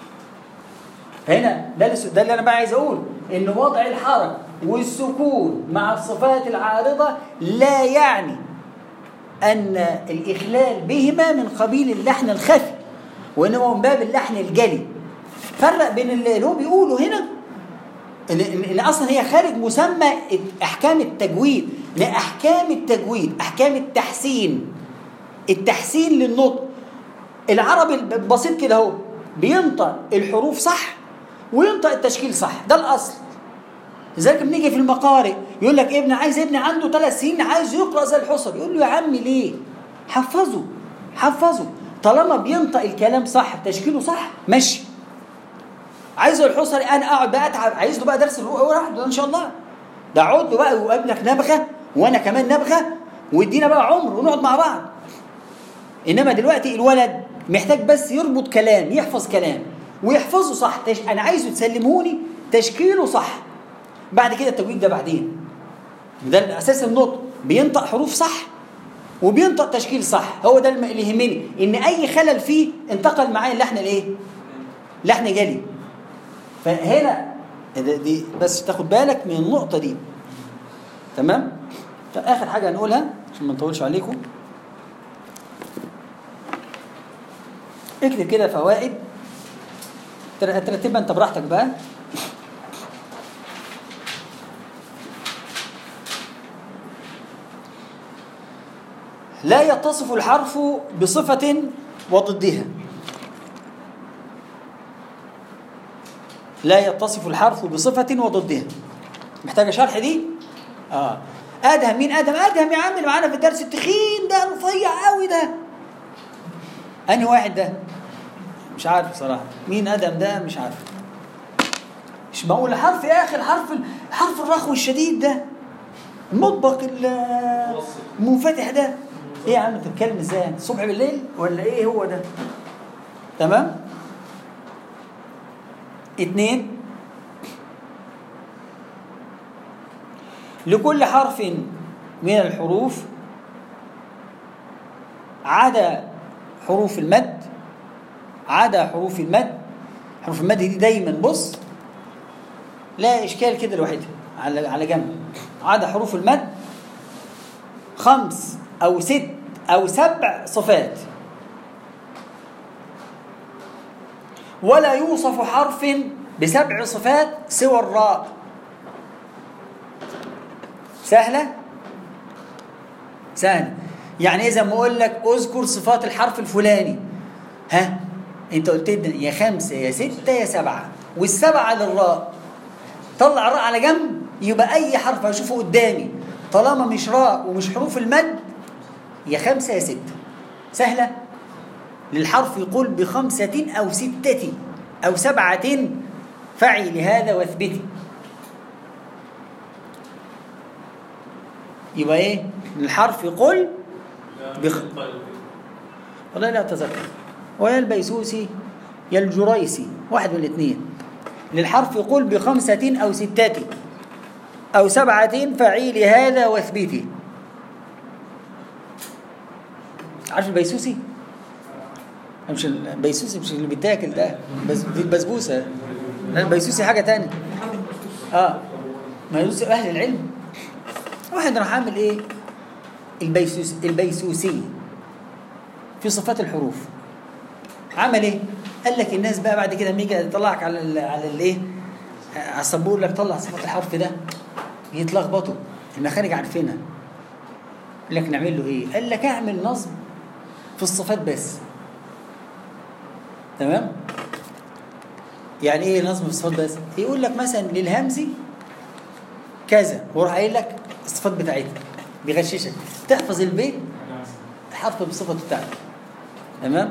هنا ده اللي- ده اللي انا بقى عايز اقول ان وضع الحركه والسكون مع الصفات العارضه لا يعني ان الاخلال بهما من قبيل اللحن الخفي وانما من باب اللحن الجلي فرق بين اللي هو بيقوله هنا ان إن- إن اصلا هي خارج مسمى احكام التجويد لأن احكام التجويد احكام التحسين التحسين للنطق العربي البسيط كده اهو بينطق الحروف صح وينطق التشكيل صح ده الاصل لذلك بنيجي في المقارئ يقول لك ابن عايز ابن عنده ثلاث سنين عايز يقرا زي الحصر يقول له يا عمي ليه حفظه حفظه طالما بينطق الكلام صح تشكيله صح ماشي عايزه الحصري انا اقعد بقى اتعب عايز له بقى درس لوحده ده ان شاء الله ده اقعد له بقى وقابلك نبغه وانا كمان نبغه وادينا بقى عمر ونقعد مع بعض انما دلوقتي الولد محتاج بس يربط كلام يحفظ كلام ويحفظه صح تش... انا عايزه تسلموني تشكيله صح بعد كده التجويد ده بعدين ده اساس النطق بينطق حروف صح وبينطق تشكيل صح هو ده الم- اللي يهمني ان اي خلل فيه انتقل معايا اللحن الايه لحن جلي فهنا ده- دي بس تاخد بالك من النقطه دي تمام فاخر حاجه هنقولها عشان ما نطولش عليكم اكتب كده فوائد تر- ترتبها انت براحتك بقى لا يتصف الحرف بصفة وضدها لا يتصف الحرف بصفة وضدها محتاجة شرح دي؟ اه ادهم مين ادهم؟ ادهم يا عم اللي معانا في الدرس التخين ده رفيع قوي ده انهي واحد ده؟ مش عارف بصراحة مين ادم ده مش عارف مش معقول حرف يا اخي الحرف حرف الرخو الشديد ده المطبق ال- المنفتح ده ايه يا عم انت بتتكلم ازاي يعني الصبح بالليل ولا ايه هو ده تمام اتنين لكل حرف من الحروف عدا حروف المد عدا حروف المد حروف المد دي دايما بص لا اشكال كده لوحدها على على جنب عدا حروف المد خمس او ست او سبع صفات ولا يوصف حرف بسبع صفات سوى الراء سهله سهله يعني اذا ما اقول لك اذكر صفات الحرف الفلاني ها انت قلت لي يا خمسه يا سته يا سبعه والسبعه للراء طلع الراء على جنب يبقى اي حرف اشوفه قدامي طالما مش راء ومش حروف المد يا خمسه يا سته سهله للحرف قل بخمسة أو ستة أو سبعة فعي لهذا واثبتي يبقى ايه للحرف قل بخ... والله لا أتذكر ويا البيسوسي يا الجريسي واحد من الاثنين للحرف قل بخمسة أو ستة أو سبعة فعيل هذا واثبتي عارف البيسوسي؟ مش البيسوسي مش اللي بيتاكل ده بس دي البسبوسة لا البيسوسي حاجة تانية اه ما يدوس أهل العلم واحد راح عامل ايه؟ البيسوس البيسوسي في صفات الحروف عمل ايه؟ قال لك الناس بقى بعد كده لما يجي يطلعك على ال على الايه؟ على السبور لك طلع صفات الحرف ده يتلخبطوا المخارج عارفينها قال لك نعمل له ايه؟ قال لك اعمل نصب في الصفات بس تمام؟ يعني ايه نصب في الصفات بس؟ يقول لك مثلا للهمزي كذا وراح قايل لك الصفات بتاعتها بيغششك تحفظ البيت حرف بالصفة بتاعته تمام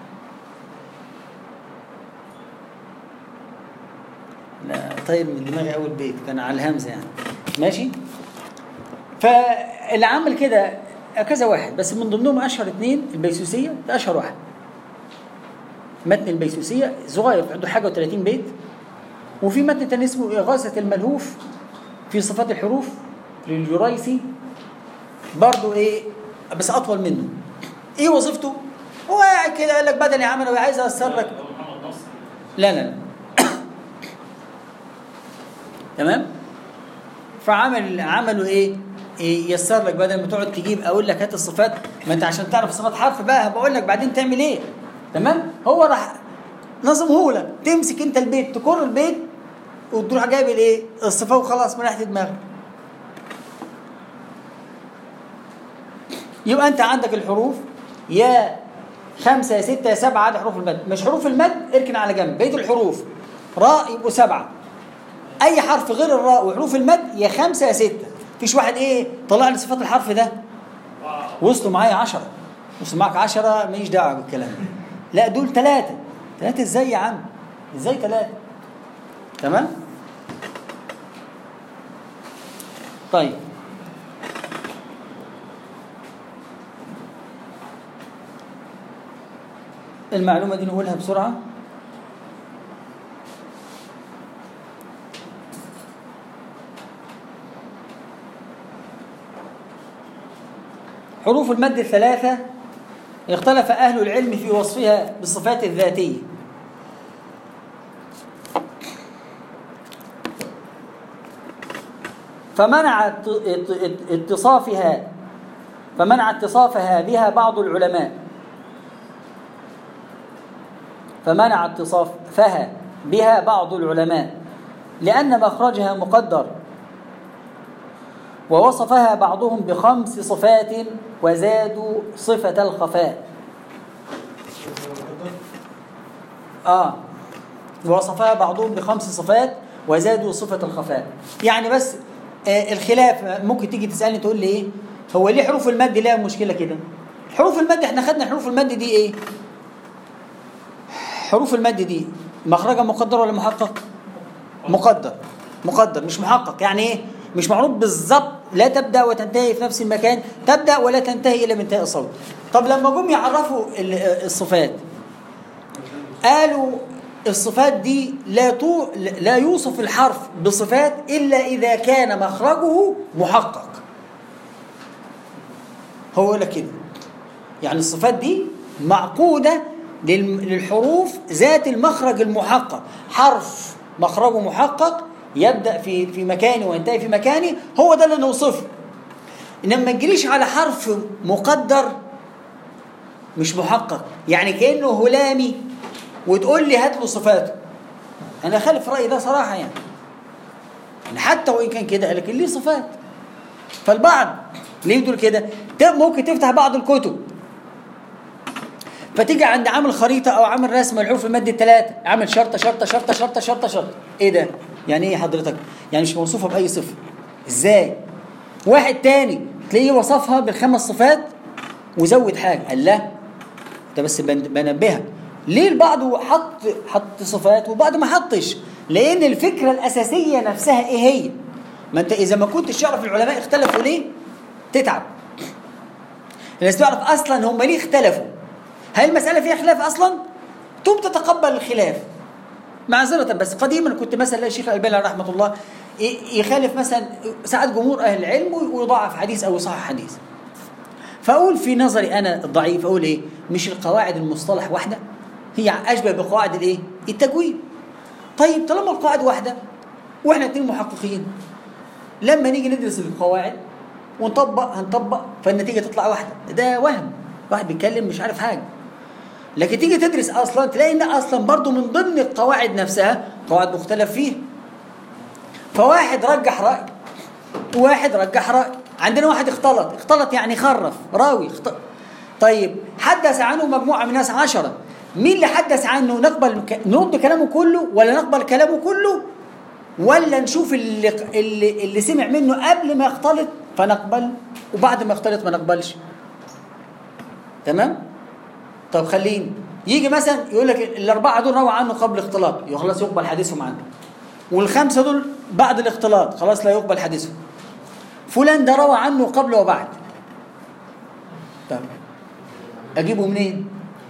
لا طيب من دماغي اول بيت كان على الهمزه يعني ماشي فاللي عمل كده كذا واحد بس من ضمنهم اشهر اثنين البيسوسيه ده اشهر واحد متن البيسوسيه صغير عنده حاجه و30 بيت وفي متن تاني اسمه اغاثه الملهوف في صفات الحروف للجريسي برضه ايه بس اطول منه ايه وظيفته هو قاعد كده قال لك بدل يا عم انا عايز اثر لك محمد نصر لا لا لا تمام فعمل عملوا ايه إيه يسر لك بدل ما تقعد تجيب اقول لك هات الصفات ما انت عشان تعرف صفات حرف بقى بقول لك بعدين تعمل ايه تمام هو راح نظمه لك تمسك انت البيت تكر البيت وتروح جايب الايه الصفه وخلاص مريحت دماغك يبقى انت عندك الحروف يا خمسة يا ستة يا سبعة عدد حروف المد مش حروف المد اركن على جنب بقية الحروف راء يبقوا سبعة أي حرف غير الراء وحروف المد يا خمسة يا ستة فيش واحد إيه طلع لي صفات الحرف ده وصلوا معايا عشرة وصل معاك عشرة ماليش دعوة بالكلام ده لا دول ثلاثة ثلاثة ازاي يا عم ازاي ثلاثة تمام طيب المعلومة دي نقولها بسرعة حروف المد الثلاثة اختلف أهل العلم في وصفها بالصفات الذاتية فمنع ات- ات- ات- اتصافها فمنع اتصافها بها بعض العلماء فمنع اتصافها بها بعض العلماء لأن مخرجها مقدر ووصفها بعضهم بخمس صفات وزادوا صفة الخفاء آه ووصفها بعضهم بخمس صفات وزادوا صفة الخفاء يعني بس آه الخلاف ممكن تيجي تسألني تقول لي إيه هو ليه حروف المد لها مشكلة كده حروف المد احنا خدنا حروف المد دي ايه حروف المد دي مخرجها مقدر ولا محقق مقدر مقدر مش محقق يعني ايه مش معروف بالظبط لا تبدا وتنتهي في نفس المكان تبدا ولا تنتهي الا بانتهاء الصوت طب لما جم يعرفوا ال- الصفات قالوا الصفات دي لا تو لا يوصف الحرف بصفات الا اذا كان مخرجه محقق هو يقول لك كده يعني الصفات دي معقوده للم- للحروف ذات المخرج المحقق حرف مخرجه محقق يبدا في في مكانه وينتهي في مكانه هو ده اللي نوصفه انما ما تجريش على حرف مقدر مش محقق يعني كانه هلامي وتقول لي هات له صفاته انا خالف رايي ده صراحه يعني يعني حتى وان كان كده لكن ليه صفات فالبعض ليه بتقول كده ت- ممكن تفتح بعض الكتب فتيجي عند عامل خريطه او عامل رسم الحروف المد الثلاثه عامل شرطه شرطه شرطه شرطه شرطه شرطه ايه ده يعني ايه حضرتك يعني مش موصوفه باي صفه ازاي واحد تاني تلاقيه وصفها بالخمس صفات وزود حاجه قال لا ده بس بن- بنبهها ليه البعض حط حط صفات وبعض ما حطش لان الفكره الاساسيه نفسها ايه هي ما انت اذا ما كنتش تعرف العلماء اختلفوا ليه تتعب الناس تعرف اصلا هم ليه اختلفوا هل المساله فيها خلاف اصلا تقوم تتقبل الخلاف معذرة بس قديما كنت مثلا الاقي الشيخ الألباني رحمة الله ي- يخالف مثلا ساعات جمهور أهل العلم ويضاعف حديث أو يصحح حديث فأقول في نظري أنا الضعيف أقول إيه مش القواعد المصطلح واحدة هي أشبه بقواعد الإيه التجويد طيب طالما القواعد واحدة وإحنا اتنين محققين لما نيجي ندرس القواعد ونطبق هنطبق فالنتيجة تطلع واحدة ده وهم واحد بيتكلم مش عارف حاجة لكن تيجي تدرس اصلا تلاقي ان اصلا برضو من ضمن القواعد نفسها قواعد مختلف فيها فواحد رجح راي وواحد رجح راي عندنا واحد اختلط اختلط يعني خرف راوي اخت... طيب حدث عنه مجموعه من الناس عشرة مين اللي حدث عنه نقبل ك... نرد كلامه كله ولا نقبل كلامه كله ولا نشوف اللي اللي, اللي سمع منه قبل ما يختلط فنقبل وبعد ما يختلط ما نقبلش تمام طب خليني يجي مثلا يقول لك الاربعه دول روى عنه قبل الاختلاط خلاص يقبل حديثهم عنه والخمسه دول بعد الاختلاط خلاص لا يقبل حديثهم فلان ده روى عنه قبل وبعد طب اجيبه منين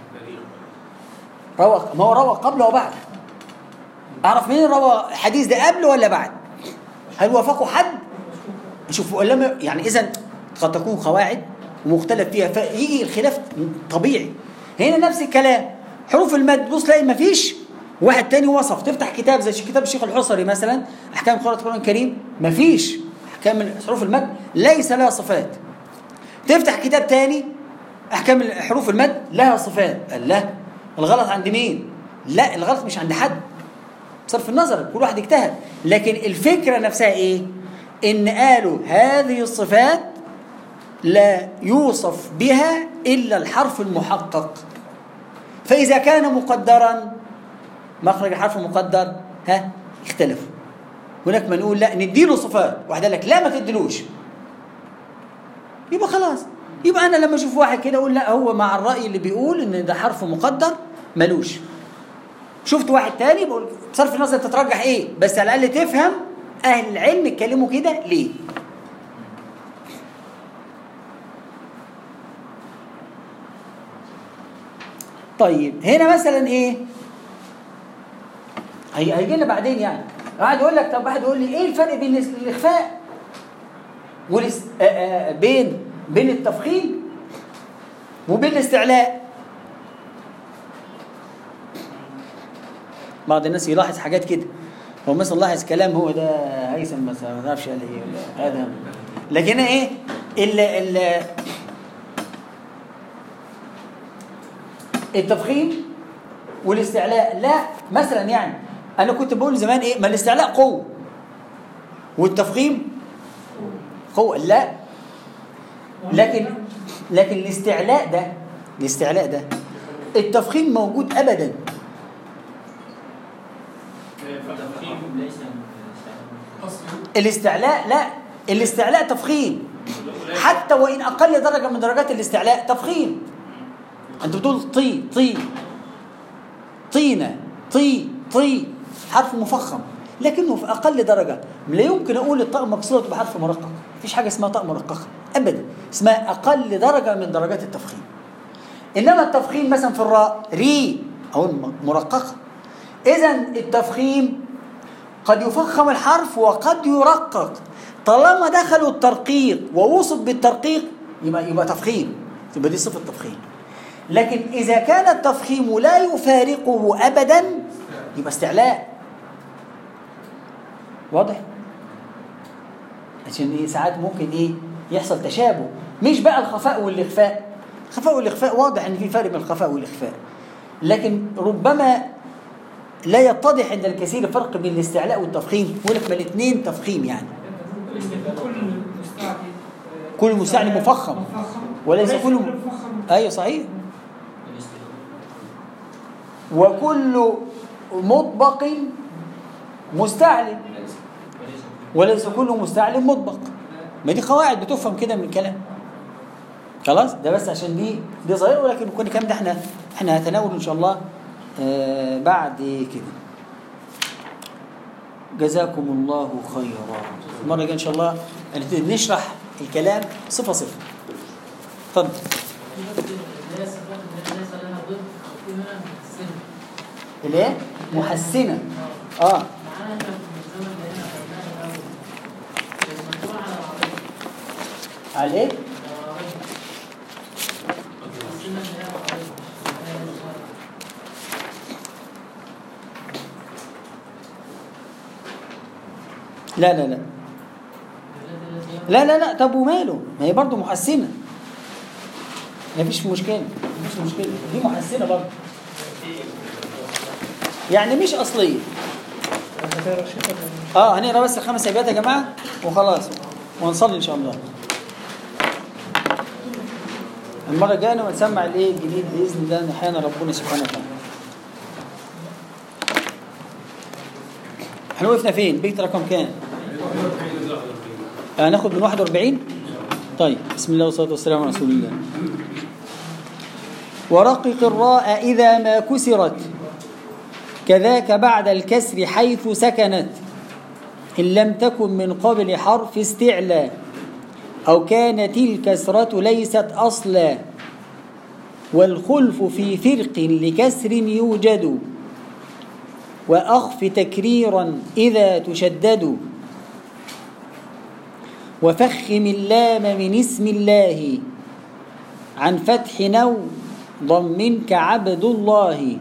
روى ما هو روى قبل وبعد اعرف مين روى الحديث ده قبل ولا بعد هل وافقوا حد شوف لما يعني اذا قد تكون قواعد ومختلف فيها فيجي الخلاف طبيعي هنا نفس الكلام حروف المد بص تلاقي ما فيش واحد تاني وصف تفتح كتاب زي كتاب الشيخ الحصري مثلا احكام قراءه القران الكريم ما فيش احكام من حروف المد ليس لها صفات تفتح كتاب تاني احكام حروف المد لها صفات قال لا الغلط عند مين لا الغلط مش عند حد بصرف النظر كل واحد اجتهد لكن الفكره نفسها ايه ان قالوا هذه الصفات لا يوصف بها الا الحرف المحقق فاذا كان مقدرا مخرج الحرف المقدر ها اختلفوا هناك من يقول لا نديله صفات واحد قال لك لا ما تديلوش يبقى خلاص يبقى انا لما اشوف واحد كده اقول لا هو مع الراي اللي بيقول ان ده حرف مقدر ملوش شفت واحد تاني بقول بصرف النظر تترجح ايه بس على الاقل تفهم اهل العلم اتكلموا كده ليه طيب هنا مثلا ايه هي هيجي لنا بعدين يعني قاعد يقول لك طب واحد يقول لي ايه الفرق بين الاخفاء والاس... آآ آآ بين بين التفخيم وبين الاستعلاء بعض الناس يلاحظ حاجات كده هو مثلا لاحظ كلام هو ده هيثم مثلا ما اعرفش قال ايه ولا ادهم لكن ايه ال ال التفخيم والاستعلاء لا مثلا يعني انا كنت بقول زمان ايه ما الاستعلاء قوه والتفخيم قوه لا لكن لكن الاستعلاء ده الاستعلاء ده التفخيم موجود ابدا الاستعلاء لا الاستعلاء تفخيم حتى وان اقل درجه من درجات الاستعلاء تفخيم انت بتقول طي طي طينه طي طي حرف مفخم لكنه في اقل درجه لا يمكن اقول الطاء مكسوره بحرف مرقق مفيش حاجه اسمها طاء مرققه ابدا اسمها اقل درجه من درجات التفخيم انما التفخيم مثلا في الراء ري او مرققه اذا التفخيم قد يفخم الحرف وقد يرقق طالما دخلوا الترقيق ووصف بالترقيق يبقى يبقى تفخيم يبقى دي صفه تفخيم لكن اذا كان التفخيم لا يفارقه ابدا يبقى استعلاء واضح عشان ايه ساعات ممكن ايه يحصل تشابه مش بقى الخفاء والاخفاء الخفاء والاخفاء واضح ان في فرق بين الخفاء والاخفاء لكن ربما لا يتضح عند الكثير فرق بين الاستعلاء والتفخيم يقول لك ما الاثنين تفخيم يعني كل مستعجل كل مستعلي مفخم وليس كل ايوه صحيح وكل مطبق مستعلم وليس كل مستعلم مطبق ما دي قواعد بتفهم كده من الكلام خلاص ده بس عشان دي دي ظاهره ولكن كل الكلام ده احنا احنا هتناوله ان شاء الله آه بعد كده جزاكم الله خيرا المره الجايه ان شاء الله هنبتدي نشرح الكلام صفه صفه اتفضل الناس الناس لها ضد وفي منها محسنة الايه محسنه اه معانا احنا في الزمن اللي هنا خدناها الأول المشروع على العربية على ايه على العربية محسنة اللي هي العربية مش اللي هي الصغيرة. لا لا لا التي التي هي- لا لا لا طب وماله ما هي برضه محسنه ما فيش مشكله ما فيش مشكله دي محسنه برضه يعني مش اصليه اه هنقرا بس الخمس ابيات يا جماعه وخلاص ونصلي ان شاء الله المره الجايه لما نسمع الايه الجديد باذن الله احيانا ربنا سبحانه وتعالى احنا وقفنا فين بيت رقم كام هناخد من 41 طيب بسم الله والصلاه والسلام على رسول الله ورقق الراء اذا ما كسرت كذاك بعد الكسر حيث سكنت إن لم تكن من قبل حرف استعلاء أو كانت الكسرة ليست أصلا والخلف في فرق لكسر يوجد وأخف تكريرا إذا تشدد وفخم اللام من اسم الله عن فتح نو ضم كعبد الله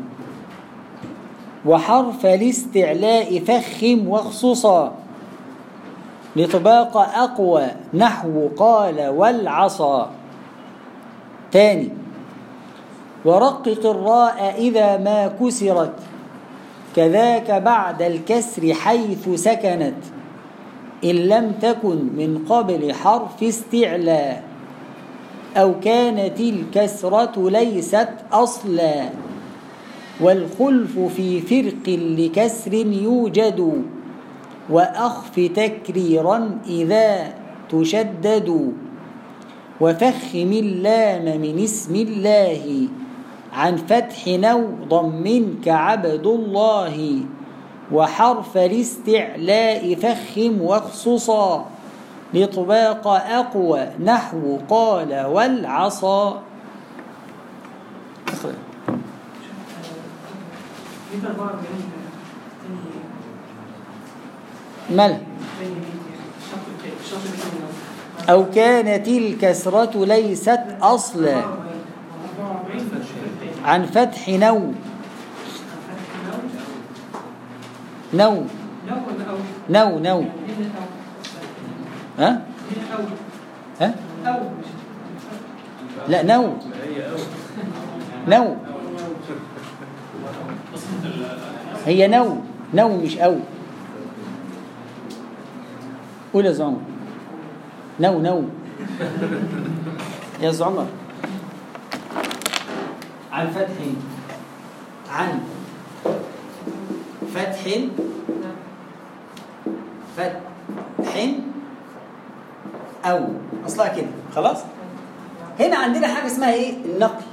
وحرف الاستعلاء فخم واخصصا لطباق أقوى نحو قال والعصا تاني ورقق الراء إذا ما كسرت كذاك بعد الكسر حيث سكنت إن لم تكن من قبل حرف استعلاء أو كانت الكسرة ليست أصلا والخلف في فرق لكسر يوجد وأخف تكريرا إذا تشدد وفخم اللام من اسم الله عن فتح نو ضم كعبد الله وحرف الاستعلاء فخم واخصصا لطباق أقوى نحو قال والعصا اقرأ بيت 44 تاني مالها تاني بيت يعني الشرط التاني الشرط التاني أو كانت الكسرة ليست أصلا 44 الشرط التاني عن فتح نو نو لو ولا أو؟ نو نو هنا أو ها هنا أو ها أو مش لا نو نو هي نو نو مش أو قول يا زعمر نو نو يا زعمر عن فتح عن فتح فتح أو أصلها كده خلاص هنا عندنا حاجة اسمها إيه النقل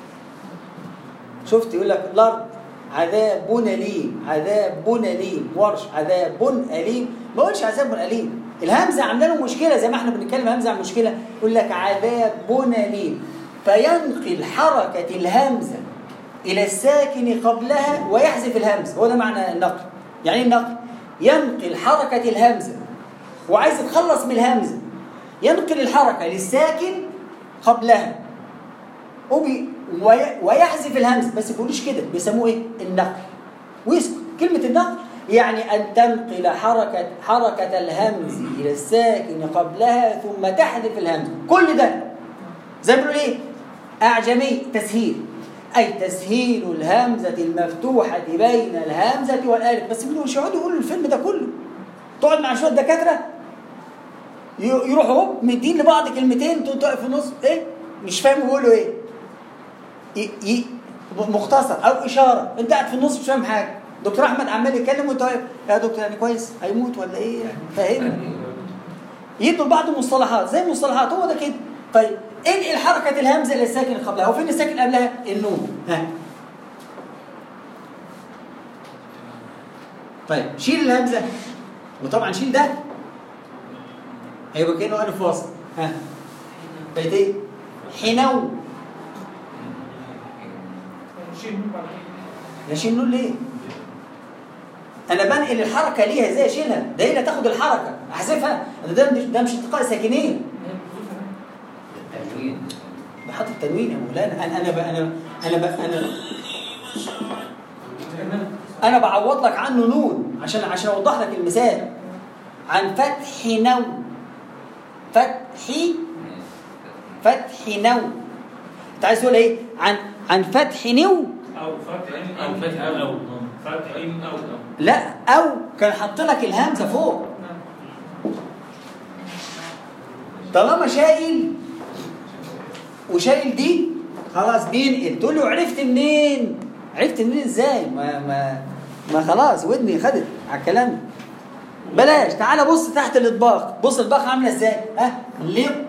شفت يقول لك الأرض عذاب أليم عذاب أليم ورش عذاب أليم ما قولش عذاب أليم الهمزة عامله له مشكلة زي ما احنا بنتكلم همزة عن مشكلة يقول لك عذاب أليم فينقل حركة الهمزة إلى الساكن قبلها ويحذف الهمزة هو ده معنى النقل يعني إيه النقل ينقل حركة الهمزة وعايز يتخلص من الهمزة ينقل الحركة للساكن قبلها وبي وي- ويحذف الهمزة بس ما بيقولوش كده بيسموه ايه النقل ويسكت كلمة النقل يعني أن تنقل حركة حركة الهمز إلى الساكن قبلها ثم تحذف الهمزة كل ده زي ما بيقولوا ايه أعجمي تسهيل أي تسهيل الهمزة المفتوحة بين الهمزة والألف بس بيقولوا مش يقعدوا يقولوا الفيلم ده كله تقعد مع شوية دكاترة ي- يروحوا هوب مدين لبعض كلمتين تقعد تقف في النص ايه مش فاهم بيقولوا ايه ي... ي... مختصر او اشاره انت قاعد في النص مش فاهم حاجه دكتور احمد عمال يتكلم وانت واقف يا دكتور يعني كويس هيموت ولا ايه يعني فاهمني يدوا لبعض مصطلحات زي المصطلحات هو ده كده طيب انقل حركة الهمزة للساكن قبلها وفين الساكن قبلها النون ها طيب شيل الهمزة وطبعا شيل ده هيبقى كأنه ألف وصل ها بقت ايه حنو شيل من بعد كده. يا شيل نون ليه انا بنقل الحركه ليها ازاي اشيلها ده هي اللي تاخد الحركه احذفها ده ده مش ده مش التقاء ساكنين التنوين بحط التنوين يا مولانا انا انا ب- انا انا ب- انا انا بعوض لك عنه نون عشان عشان اوضح لك المثال عن فتح نو فتح فتح نو انت عايز تقول ايه عن عن فتح نو أو فتح أو فتح أو أو فتح أو أو لا او كان حط لك الهمزه فوق طالما شايل وشايل دي خلاص بينقل تقول له عرفت منين عرفت منين ازاي ما ما ما خلاص ودني خدت على الكلام بلاش تعالى بص تحت الاطباق بص الاطباق عامله ازاي ها لط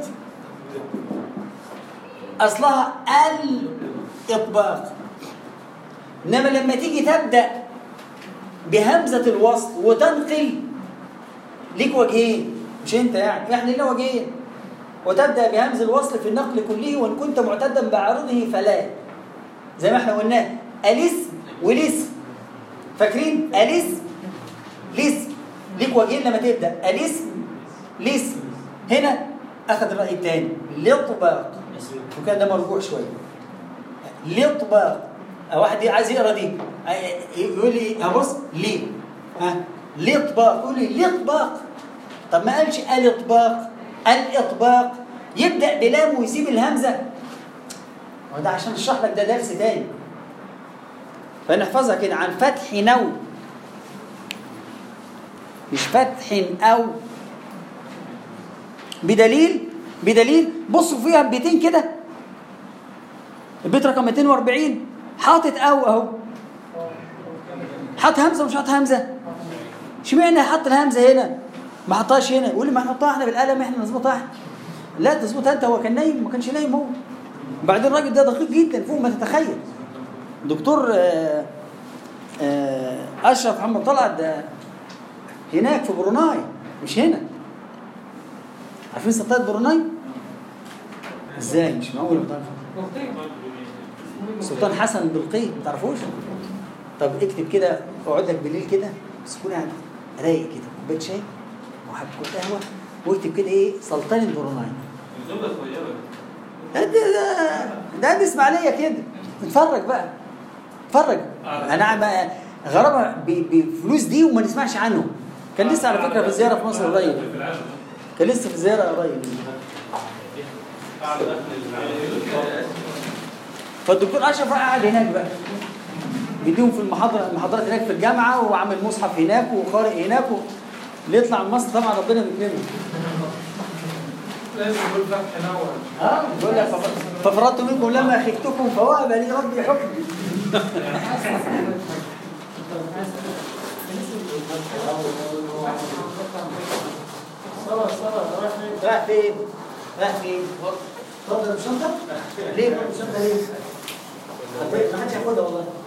اصلها الاطباق انما لما تيجي تبدا بهمزه الوصل وتنقل ليك وجهين مش انت يعني احنا لنا وجهين وتبدا بهمز الوصل في النقل كله وان كنت معتدا بعارضه فلا زي ما احنا قلنا الاسم والاسم فاكرين الاسم الاسم ليك وجهين لما تبدا الاسم الاسم هنا اخذ الراي الثاني الاطباق وكان ده مرجوع شويه الاطباق واحد عايز يقرا دي يقول لي هبص ليه ها الاطباق يقول لي الاطباق طب ما قالش الاطباق الاطباق يبدا بلام ويسيب الهمزه وده عشان اشرح لك ده درس تاني فنحفظها كده عن فتح نو مش فتح او بدليل بدليل بصوا فيها بيتين كده البيت رقم 240 حاطط او اهو حاط همزه ومش حاط همزه اشمعنى حط الهمزه هنا ما حطهاش هنا يقول لي ما نحطها احنا بالقلم احنا نظبطها احنا لا تظبطها انت هو كان نايم ما كانش نايم هو بعدين الراجل ده دقيق جدا فوق ما تتخيل دكتور آه، آه، اشرف محمد طلعت ده هناك في بروناي مش هنا عارفين سلطنه بروناي ازاي مش معقول ما تعرفوا سلطان حسن بلقيه ما تعرفوش طب اكتب كده اقعد لك بالليل كده بس تكون قاعد رايق كده كوبايه شاي وحب كوبايه قهوه واكتب كده ايه سلطان بروناي زبدة صغيرة ده ده ده, ده اسماعيليه كده اتفرج بقى اتفرج انا عم- غرابه ب- بفلوس دي وما نسمعش عنه كان لسه على فكره في زياره في مصر قريب كان لسه في زياره قريب فالدكتور اشرف راح قاعد هناك بقى بيديهم في المحاضره المحاضرات هناك في الجامعه وعامل مصحف هناك وقارئ هناك و... اللي يطلع من مصر طبعا ربنا بيكرمه لازم يقول فتح نوع اه بيقول لك فف- ففرطت منكم لما خفتكم فوهب لي ربي حكمي صلاة صلاة رايح فين؟ رايح فين؟ رايح فين؟ اتفضل بشنطه؟ ليه؟ بشنطه ليه؟ ما حدش ياخدها والله